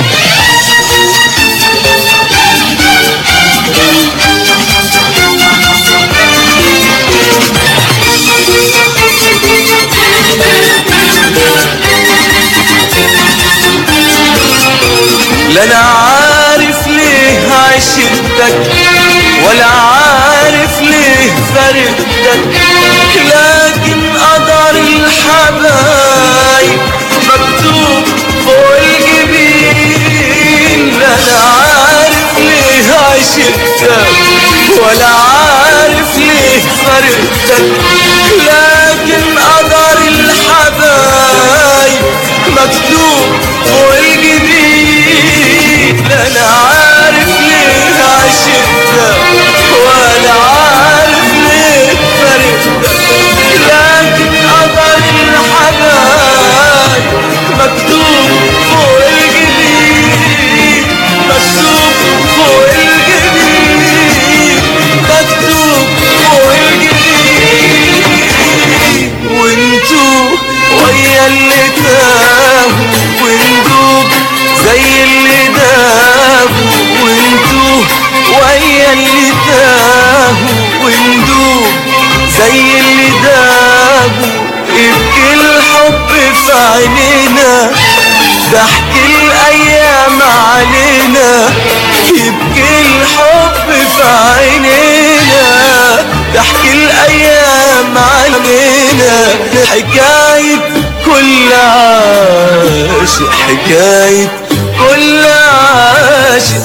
لا انا عارف ليه عشقتك ولا عارف ليه فرقتك لكن قدر الحبايب مكتوب فوق الجبين لا انا عارف ليه عشقتك ولا عارف ليه فرقتك لكن قدر الحبايب مكتوب فوق الجبين لا انا عارف ليه عشقتك ولا عارف ليه فرقتك لكن قدر الحبايب مكتوب فوق الجبين مكتوب فوق الجبين مكتوب فوق الجبين وانتو ويا اللي تاهوا وندوب زي اللي دابوا وانتو ويا اللي تاهوا وندوب زي اللي دابوا يبكي الحب في عينينا ضحك الايام علينا يبكي الحب في عينينا ضحك الايام علينا حكاية كل عاشق حكاية كل عاشق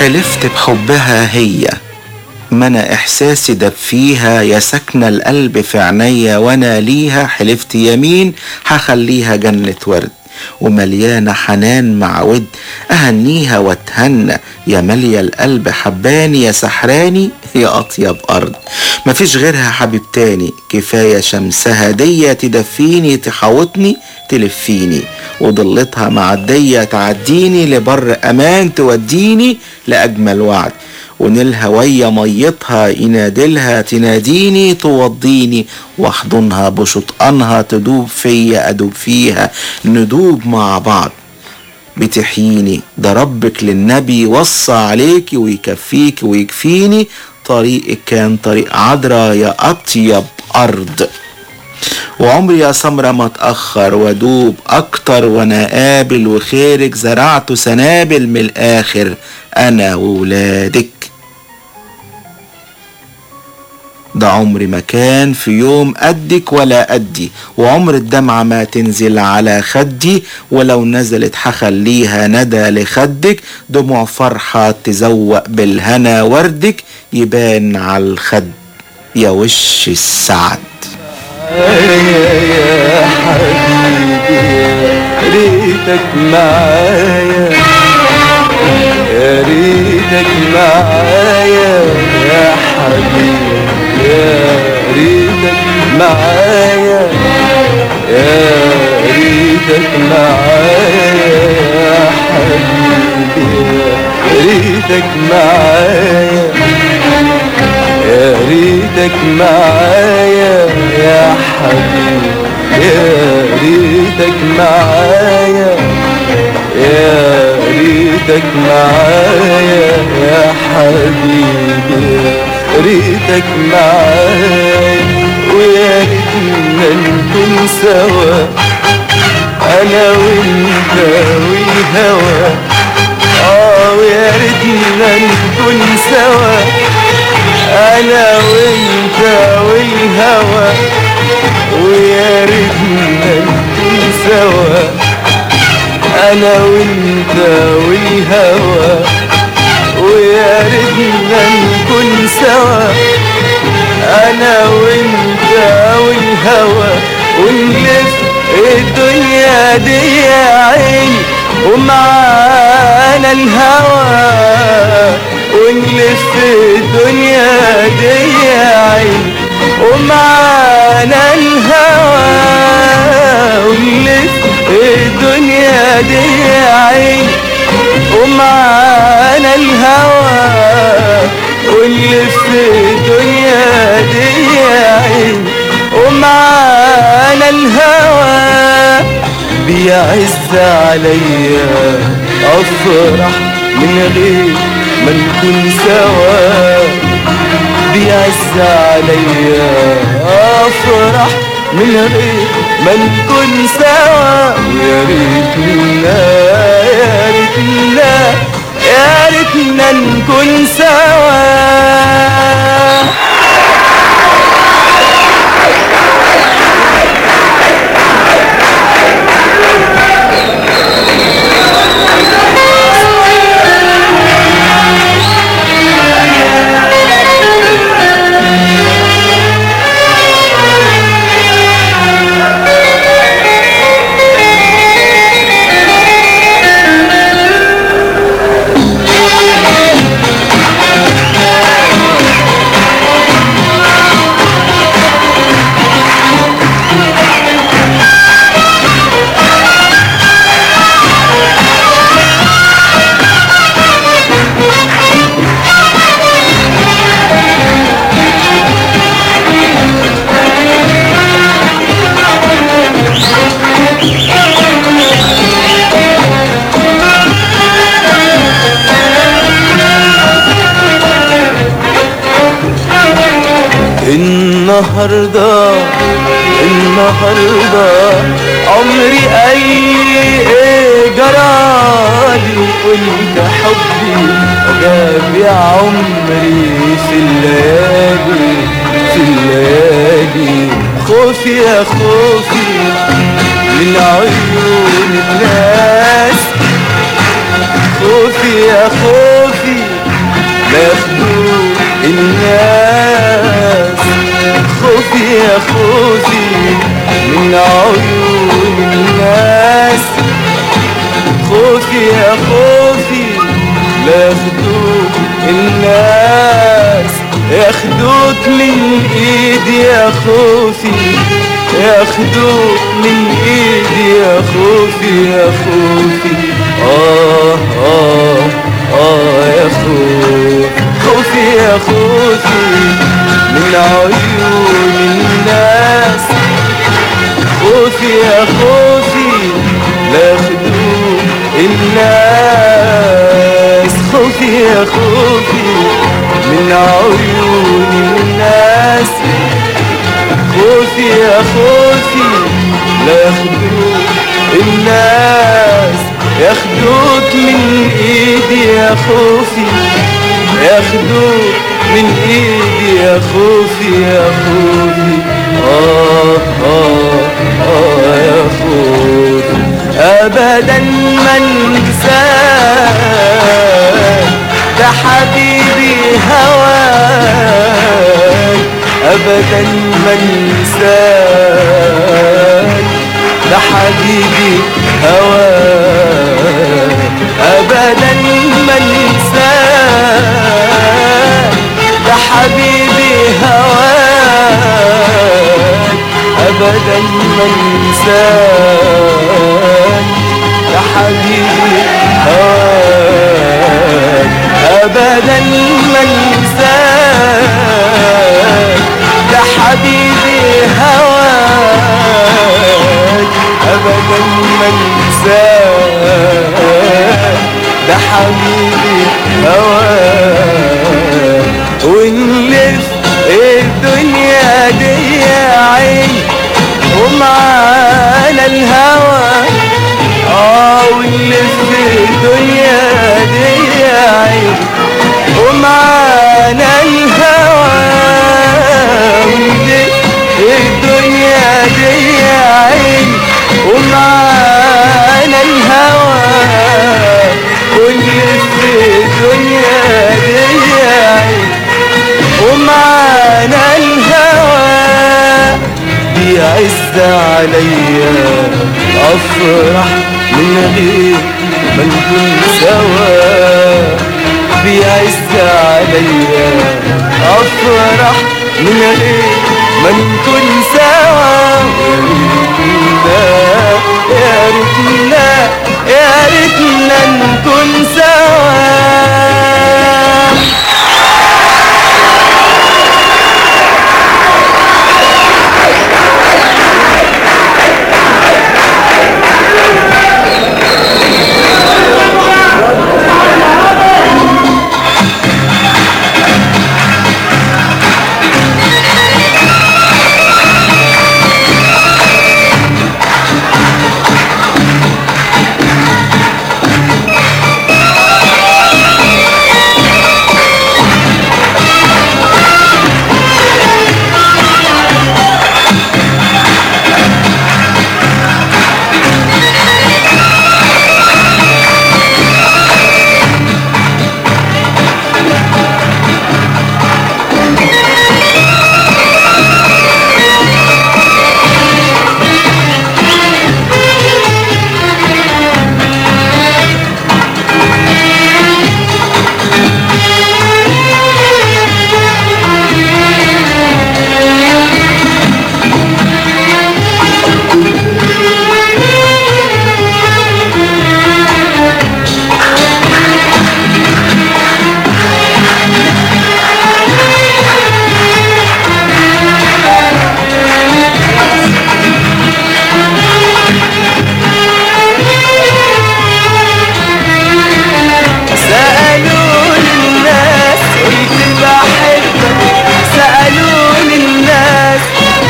حلفت بحبها هي ما انا احساسي دب فيها يا سكنة القلب في عينيا وانا ليها حلفت يمين هخليها جنة ورد ومليانة حنان مع ود أهنيها واتهنى يا مالية القلب حباني يا سحراني يا أطيب أرض مفيش غيرها حبيب تاني كفاية شمسها دي تدفيني تحوطني تلفيني وضلتها معدية تعديني لبر أمان توديني لأجمل وعد ونيلها ويا ميتها ينادلها تناديني توضيني واحضنها بشطئنها تدوب فيا ادوب فيها ندوب مع بعض بتحييني ده ربك للنبي وصى عليكي ويكفيكي ويكفيني طريقك كان طريق عذرا يا اطيب ارض وعمري يا سمرة ما اتأخر وادوب أكتر وأنا قابل وخيرك زرعت سنابل من الآخر أنا وولادك ده عمري ما كان في يوم قدك ولا قدي وعمر الدمعة ما تنزل على خدي ولو نزلت حخليها ندى لخدك دموع فرحة تزوق بالهنا وردك يبان على الخد يا وش السعد يا حبيبي يا ريتك معايا يا ريتك معايا يا حبيبي يا ريتك معايا يا ريتك معايا يا حبيبي يا ريتك معايا يا ريتك معايا يا حبيبي يا ريتك معايا يا ريتك معايا يا حبيبي يا ريتك معايا ويا ريتنا نكون سوا انا وانت والهوى اه ويا ريتنا نكون سوا انا وانت والهوى ويا ريتنا نكون سوا انا وانت والهوى ويا ريتنا نكون سوا انا وانت والهوى ونلف الدنيا دي يا عيني ومعانا الهوى ونلف الدنيا دي يا عيني ومعانا الهوى ونلف الدنيا دي يا عيني ومعانا الهوى ونلف الدنيا دي يا عيني ومعانا الهوى بيعز عليا افرح من غير ما نكون سوا بيعز عليا افرح من غير ما نكون سوا ويا ريتنا يا ريتنا يا ريتنا نكون سوا النهاردة النهاردة عمري أي إيه جرالي وانت حبي غاب يا عمري في الليالي في الليالي خوفي يا خوفي من عيون الناس خوفي يا خوفي يا خوفي من عيون الناس خوفي يا خوفي لا ياخدوك الناس ياخدوك من ايدي يا خوفي ياخدوك من ايدي يا خوفي يا خوفي اه اه اه يا خوفي خوفي يا خوفي من عيون الناس خوفي يا خوفي لا ياخدوك الناس خوفي يا خوفي من عيون الناس خوفي يا خوفي لا ياخدوك الناس ياخدوك من ايدي يا خوفي ياخدوك من ايدي يا خوفي يا خوفي اه اه اه يا خوفي ابدا ما انساك ده حبيبي هواك ابدا ما انساك ده حبيبي هواك ابدا ما انساك ده حبيبي هواك ابدا ما انساك ده حبيبي هواك ابدا ما انساك ده حبيبي هواك ابدا ما انساك ده حبيبي هواك ونلف الدنيا دي عين ومعانا الهوى اه ونلف الدنيا دي عين ومعانا الهوى ونلف الدنيا دي عين ومعانا الهوى ونلف الدنيا دي عين ومعانا الهوى بيعز عليا افرح من غير ما نكون سوا بيعز عليا افرح من غير ما نكون سوا يا ريتنا يا ريتنا يا ريتنا نكون سوا سألوني الناس قلت بحبك سألوني الناس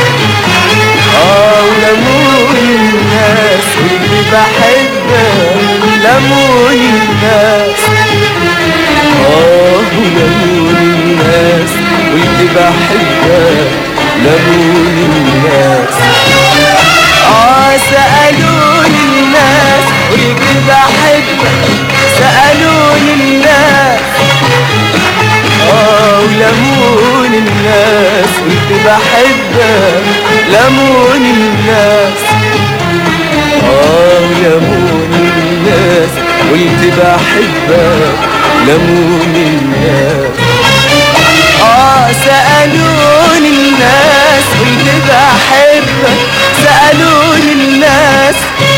اه ولموني الناس قلت بحبك لموني الناس اه ولموني الناس قلت بحبك لموني الناس اه سألوني الناس قلت بحبك سألوني الناس اه ولموني الناس قلت بحبك لمون الناس اه لمون الناس قلت بحبك لمون الناس اه سألوني الناس قلت بحبك سألوني الناس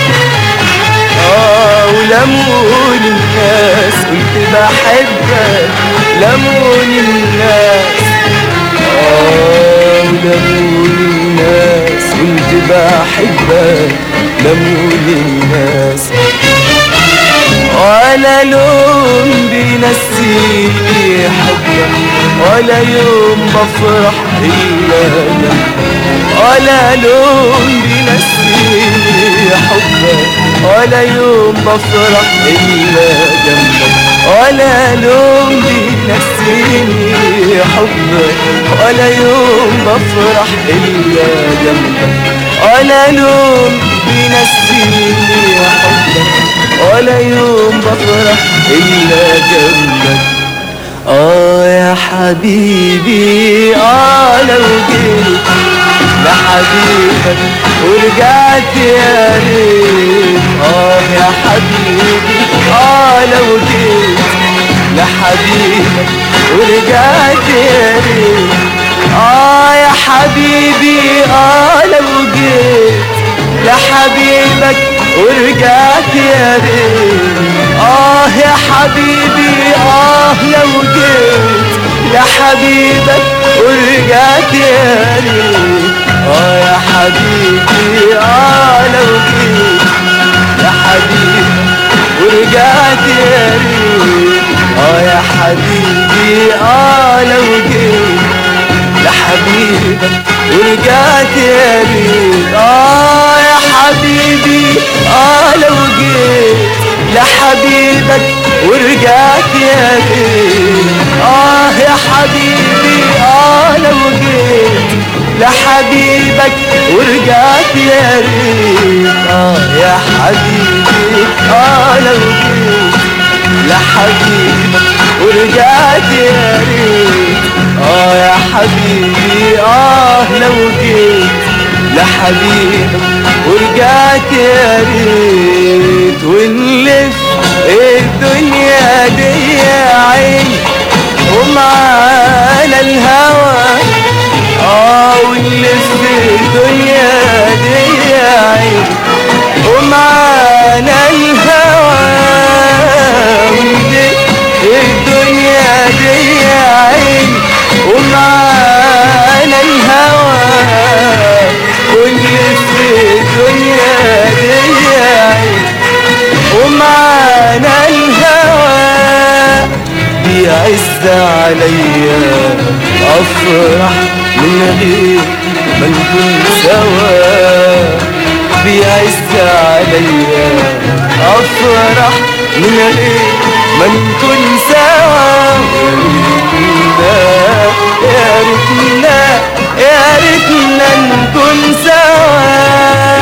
اه ولمون الناس قلت بحبك لمون الناس اه ولمون الناس قلت بحبك لمون الناس ولا لون بينسيني حبك ولا يوم بفرح إلا جنبك ولا لون بينسيني حبك ولا يوم بفرح إلا جنبك ولا لون بينسيني حبك ولا يوم بفرح إلا جنبك ولا لون بينسيني حبك ولا يوم بفرح إلا جنبك آه يا حبيبي آه لو جيت لحبيبك ورجعت يا ريت آه يا حبيبي آه لو جيت لحبيبك ورجعت يا ريت آه يا حبيبي آه لو جيت لحبيبك ورجعت يا ريت آه يا حبيبي آه لو جيت لحبيبك ورجعت يا ريت آه يا حبيبي آه لو جيت لحبيبك ورجعت يا ريت آه يا حبيبي آه لو جيت لحبيبك ورجعت يا ريت آه يا حبيبي آه لو جيت لحبيبك ورجعت يا ريت آه يا حبيبي آه لو جيت لحبيبك ورجعت يا ريت آه يا حبيبي آه لو جيت لحبيبك ورجعت يا ريت اه يا حبيبي اه لو جيت لحبيبك ورجعت يا ريت ونلف الدنيا دي يا عيني ومعانا الهوى اه ونلف الدنيا دي يا عيني ومعانا الهوى ونلف الدنيا دي يا عيني ومعانا الهوى ونلف الدنيا دي يا عيني ومعانا الهوى بيعز عليا افرح من غير ما نكون سوا بيعز عليا افرح من غير ما نكون سوا يا ريتنا يا ريتنا نكون سوا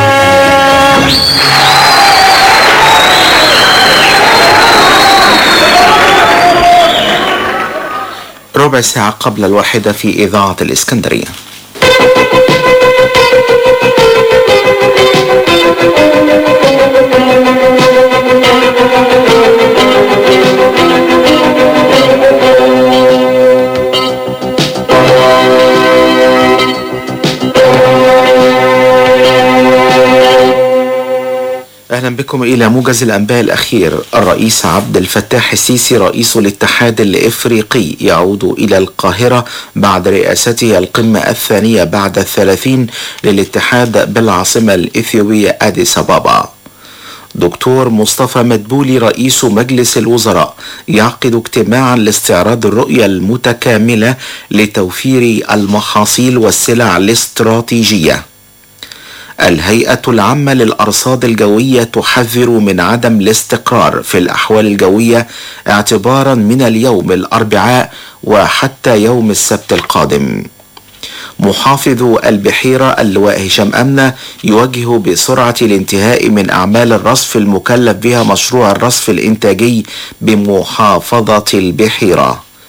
ربع ساعة قبل الواحدة في إذاعة الإسكندرية أهلا بكم إلى موجز الأنباء الأخير الرئيس عبد الفتاح السيسي رئيس الاتحاد الإفريقي يعود إلى القاهرة بعد رئاسته القمة الثانية بعد الثلاثين للاتحاد بالعاصمة الإثيوبية أديس أبابا دكتور مصطفى مدبولي رئيس مجلس الوزراء يعقد اجتماعا لاستعراض الرؤية المتكاملة لتوفير المحاصيل والسلع الاستراتيجية الهيئة العامة للأرصاد الجوية تحذر من عدم الاستقرار في الأحوال الجوية اعتبارا من اليوم الأربعاء وحتى يوم السبت القادم. محافظ البحيرة اللواء هشام أمنة يوجه بسرعة الانتهاء من أعمال الرصف المكلف بها مشروع الرصف الإنتاجي بمحافظة البحيرة.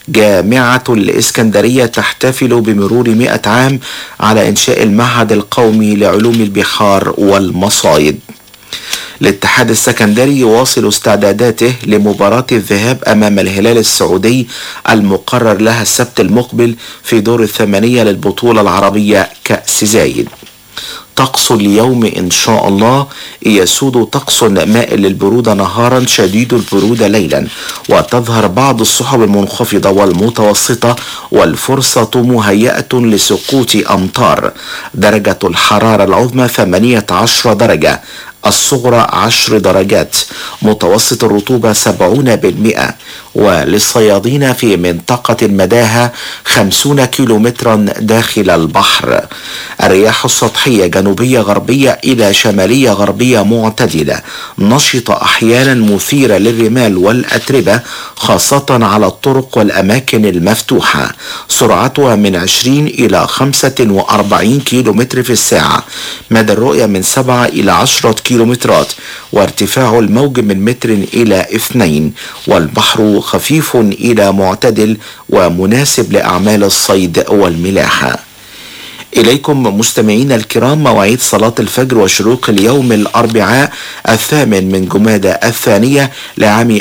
جامعة الإسكندرية تحتفل بمرور مئة عام على إنشاء المعهد القومي لعلوم البحار والمصايد الاتحاد السكندري يواصل استعداداته لمباراة الذهاب أمام الهلال السعودي المقرر لها السبت المقبل في دور الثمانية للبطولة العربية كأس زايد طقس اليوم إن شاء الله يسود طقس مائل للبرودة نهارا شديد البرودة ليلا وتظهر بعض السحب المنخفضة والمتوسطة والفرصة مهيئة لسقوط أمطار درجة الحرارة العظمى 18 درجة الصغرى عشر درجات متوسط الرطوبة سبعون بالمئة وللصيادين في منطقة مداها خمسون كيلومترا داخل البحر الرياح السطحية جنوبية غربية إلى شمالية غربية معتدلة نشطة أحيانا مثيرة للرمال والأتربة خاصة على الطرق والأماكن المفتوحة سرعتها من 20 إلى 45 كيلومتر في الساعة مدى الرؤية من 7 إلى 10 كيلومترات وارتفاع الموج من متر إلى اثنين والبحر خفيف إلى معتدل ومناسب لأعمال الصيد والملاحة إليكم مستمعينا الكرام مواعيد صلاة الفجر وشروق اليوم الأربعاء الثامن من جمادى الثانية لعام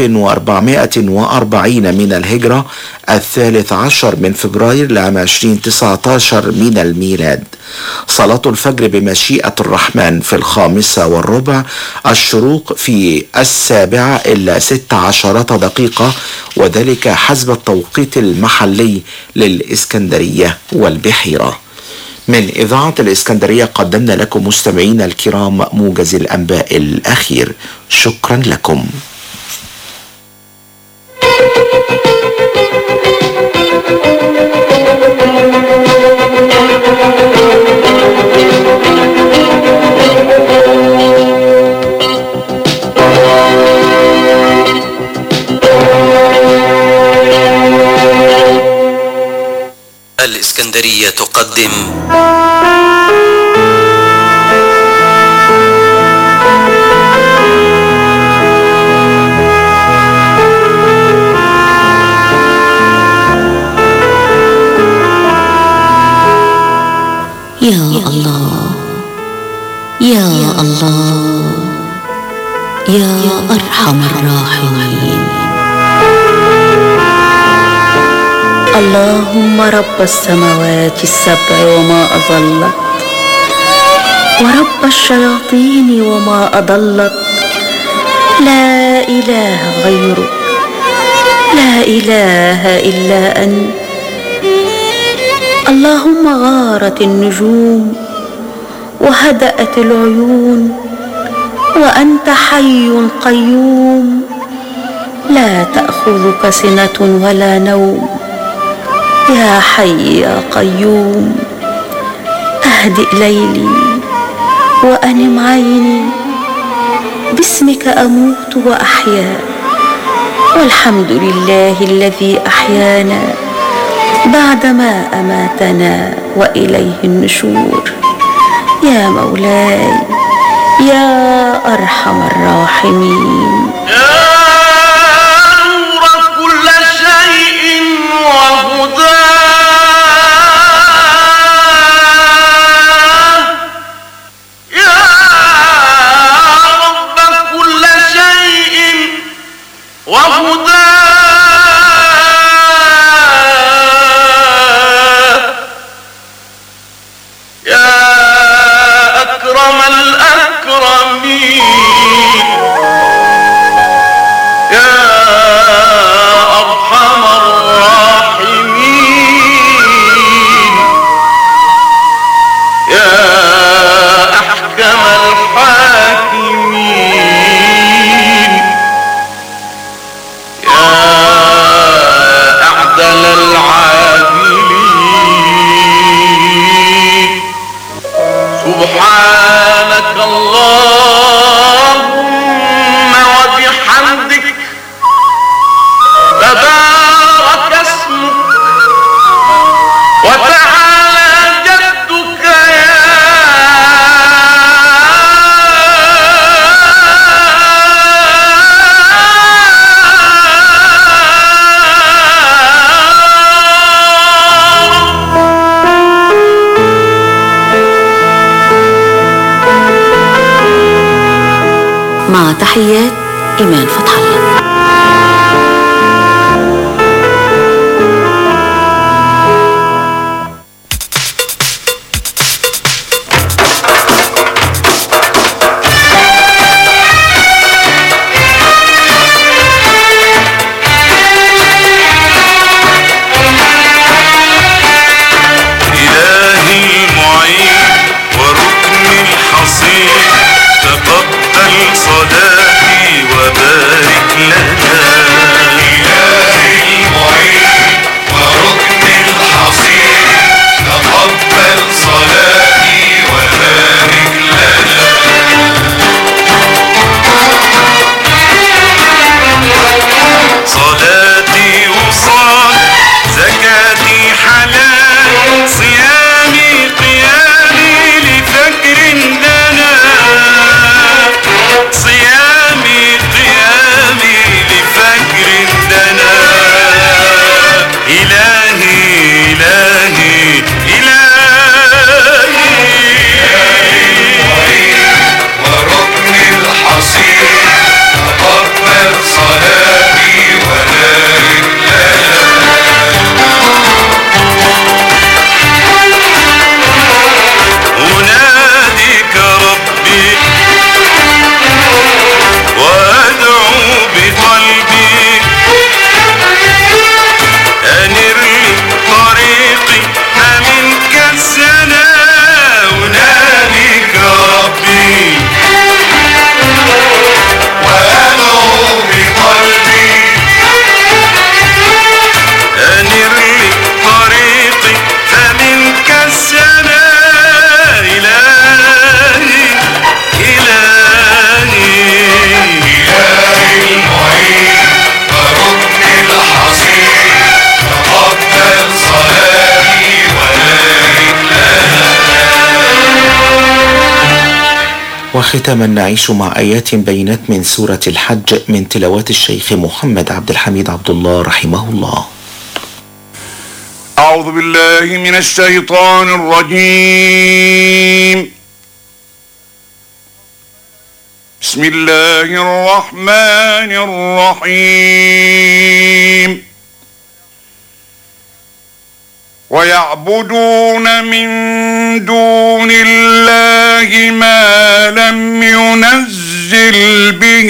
1440 من الهجرة الثالث عشر من فبراير لعام 2019 من الميلاد صلاة الفجر بمشيئة الرحمن في الخامسة والربع الشروق في السابعة إلا ست عشرة دقيقة وذلك حسب التوقيت المحلي للإسكندرية والبحيرة من إذاعة الإسكندرية قدمنا لكم مستمعينا الكرام موجز الأنباء الأخير شكرا لكم الإسكندرية تقدم يا الله يا الله يا أرحم الراحمين اللهم رب السماوات السبع وما أظلت ورب الشياطين وما أضلت لا إله غيرك لا إله إلا أنت اللهم غارت النجوم وهدأت العيون وأنت حي قيوم لا تأخذك سنة ولا نوم يا حي يا قيوم أهدئ ليلي وأنم عيني باسمك أموت وأحيا والحمد لله الذي أحيانا بعدما أماتنا وإليه النشور يا مولاي يا أرحم الراحمين نور كل شيء وهداه يا رب كل شيء وهداه يا أكرم الأكرمين مع تحيات إيمان فتح الله إلهي المعين وركن الحصين تقبل صلاتي وبارك لنا إلهي المعين وركن الحصين تقبل صلاتي وبارك لنا صلاتي وصال زكاتي حلال صيامي قيامي لفجر دنا صيامي قيامي لفجر دنا إلهي إلهي إلهي وركن الحصين تقبل صلاتي وبارك أناديك ربي وأدعو بقلبي أنر لي طريقي فمنك السنا أناديك ربي وأدعو بقلبي أنر لي طريقي فمنك السنا إلهي إلهي إلهي المعين وركن الحصين تقبل صلاتي وختما نعيش مع آيات بينات من سورة الحج من تلاوات الشيخ محمد عبد الحميد عبد الله رحمه الله أعوذ بالله من الشيطان الرجيم بسم الله الرحمن الرحيم ويعبدون من دون الله ما لم ينزل به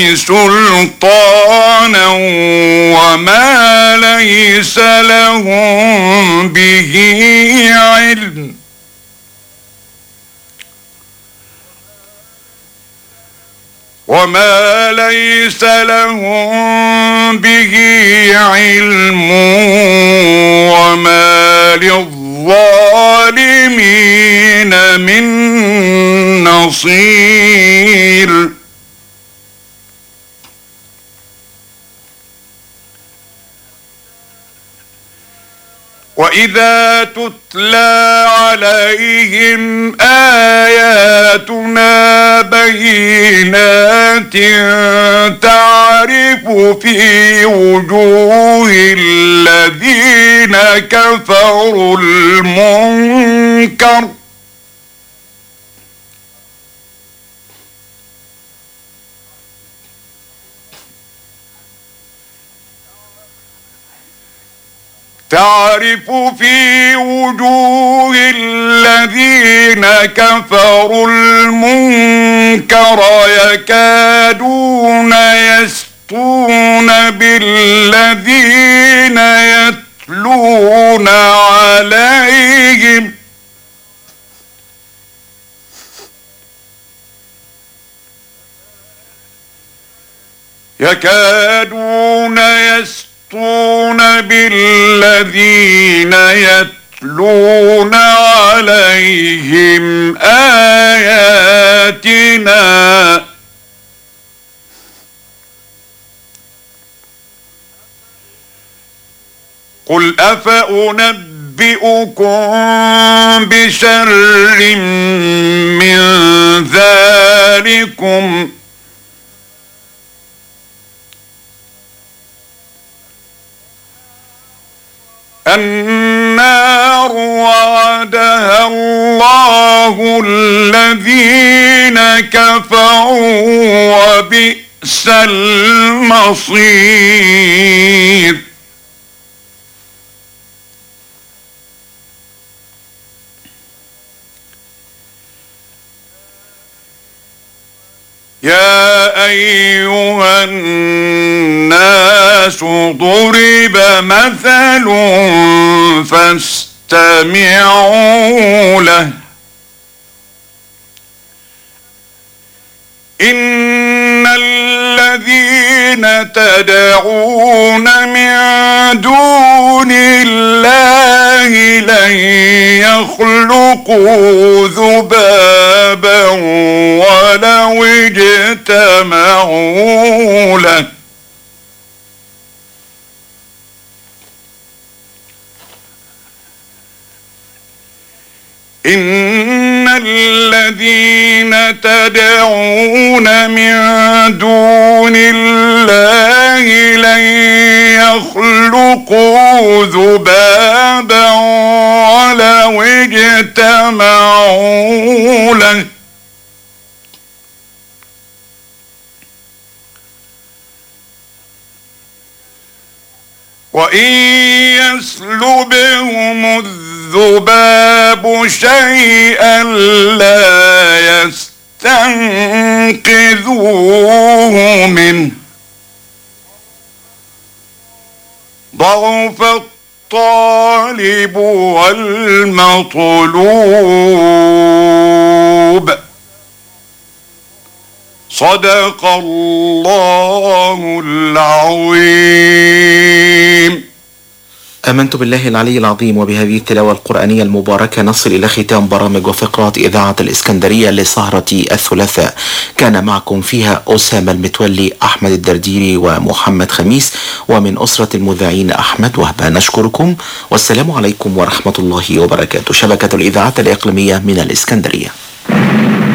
سلطانا وما ليس لهم به علم وما ليس لهم به علم وما للظالمين من نصير وإذا تتلى عليهم آياتنا بينات تعرف في وجوه الذين كفروا المنكر تعرف في وجوه الذين كفروا المنكر يكادون يسطون بالذين يتلون عليهم يكادون يسطون بالذين يتلون عليهم آياتنا قل أفأنبئكم بشر من ذلكم النار وعدها الله الذين كفروا وبئس المصير يا أيها الناس ضرب مثل فاستمعوا له إن الذين تدعون من دون الله لن يخلقوا ذبابا ولو اجتمعوا له إن الذين تدعون من دون الله لن يخلقوا ذبابا ولو اجتمعوا له وإن يسلبهم الذباب شيئا لا يستنقذوه منه ضعف الطالب والمطلوب صدق الله العظيم آمنت بالله العلي العظيم وبهذه التلاوة القرآنية المباركة نصل إلى ختام برامج وفقرات إذاعة الإسكندرية لسهرة الثلاثاء كان معكم فيها أسامة المتولي أحمد الدرديري ومحمد خميس ومن أسرة المذيعين أحمد وهبة نشكركم والسلام عليكم ورحمة الله وبركاته شبكة الإذاعات الإقليمية من الإسكندرية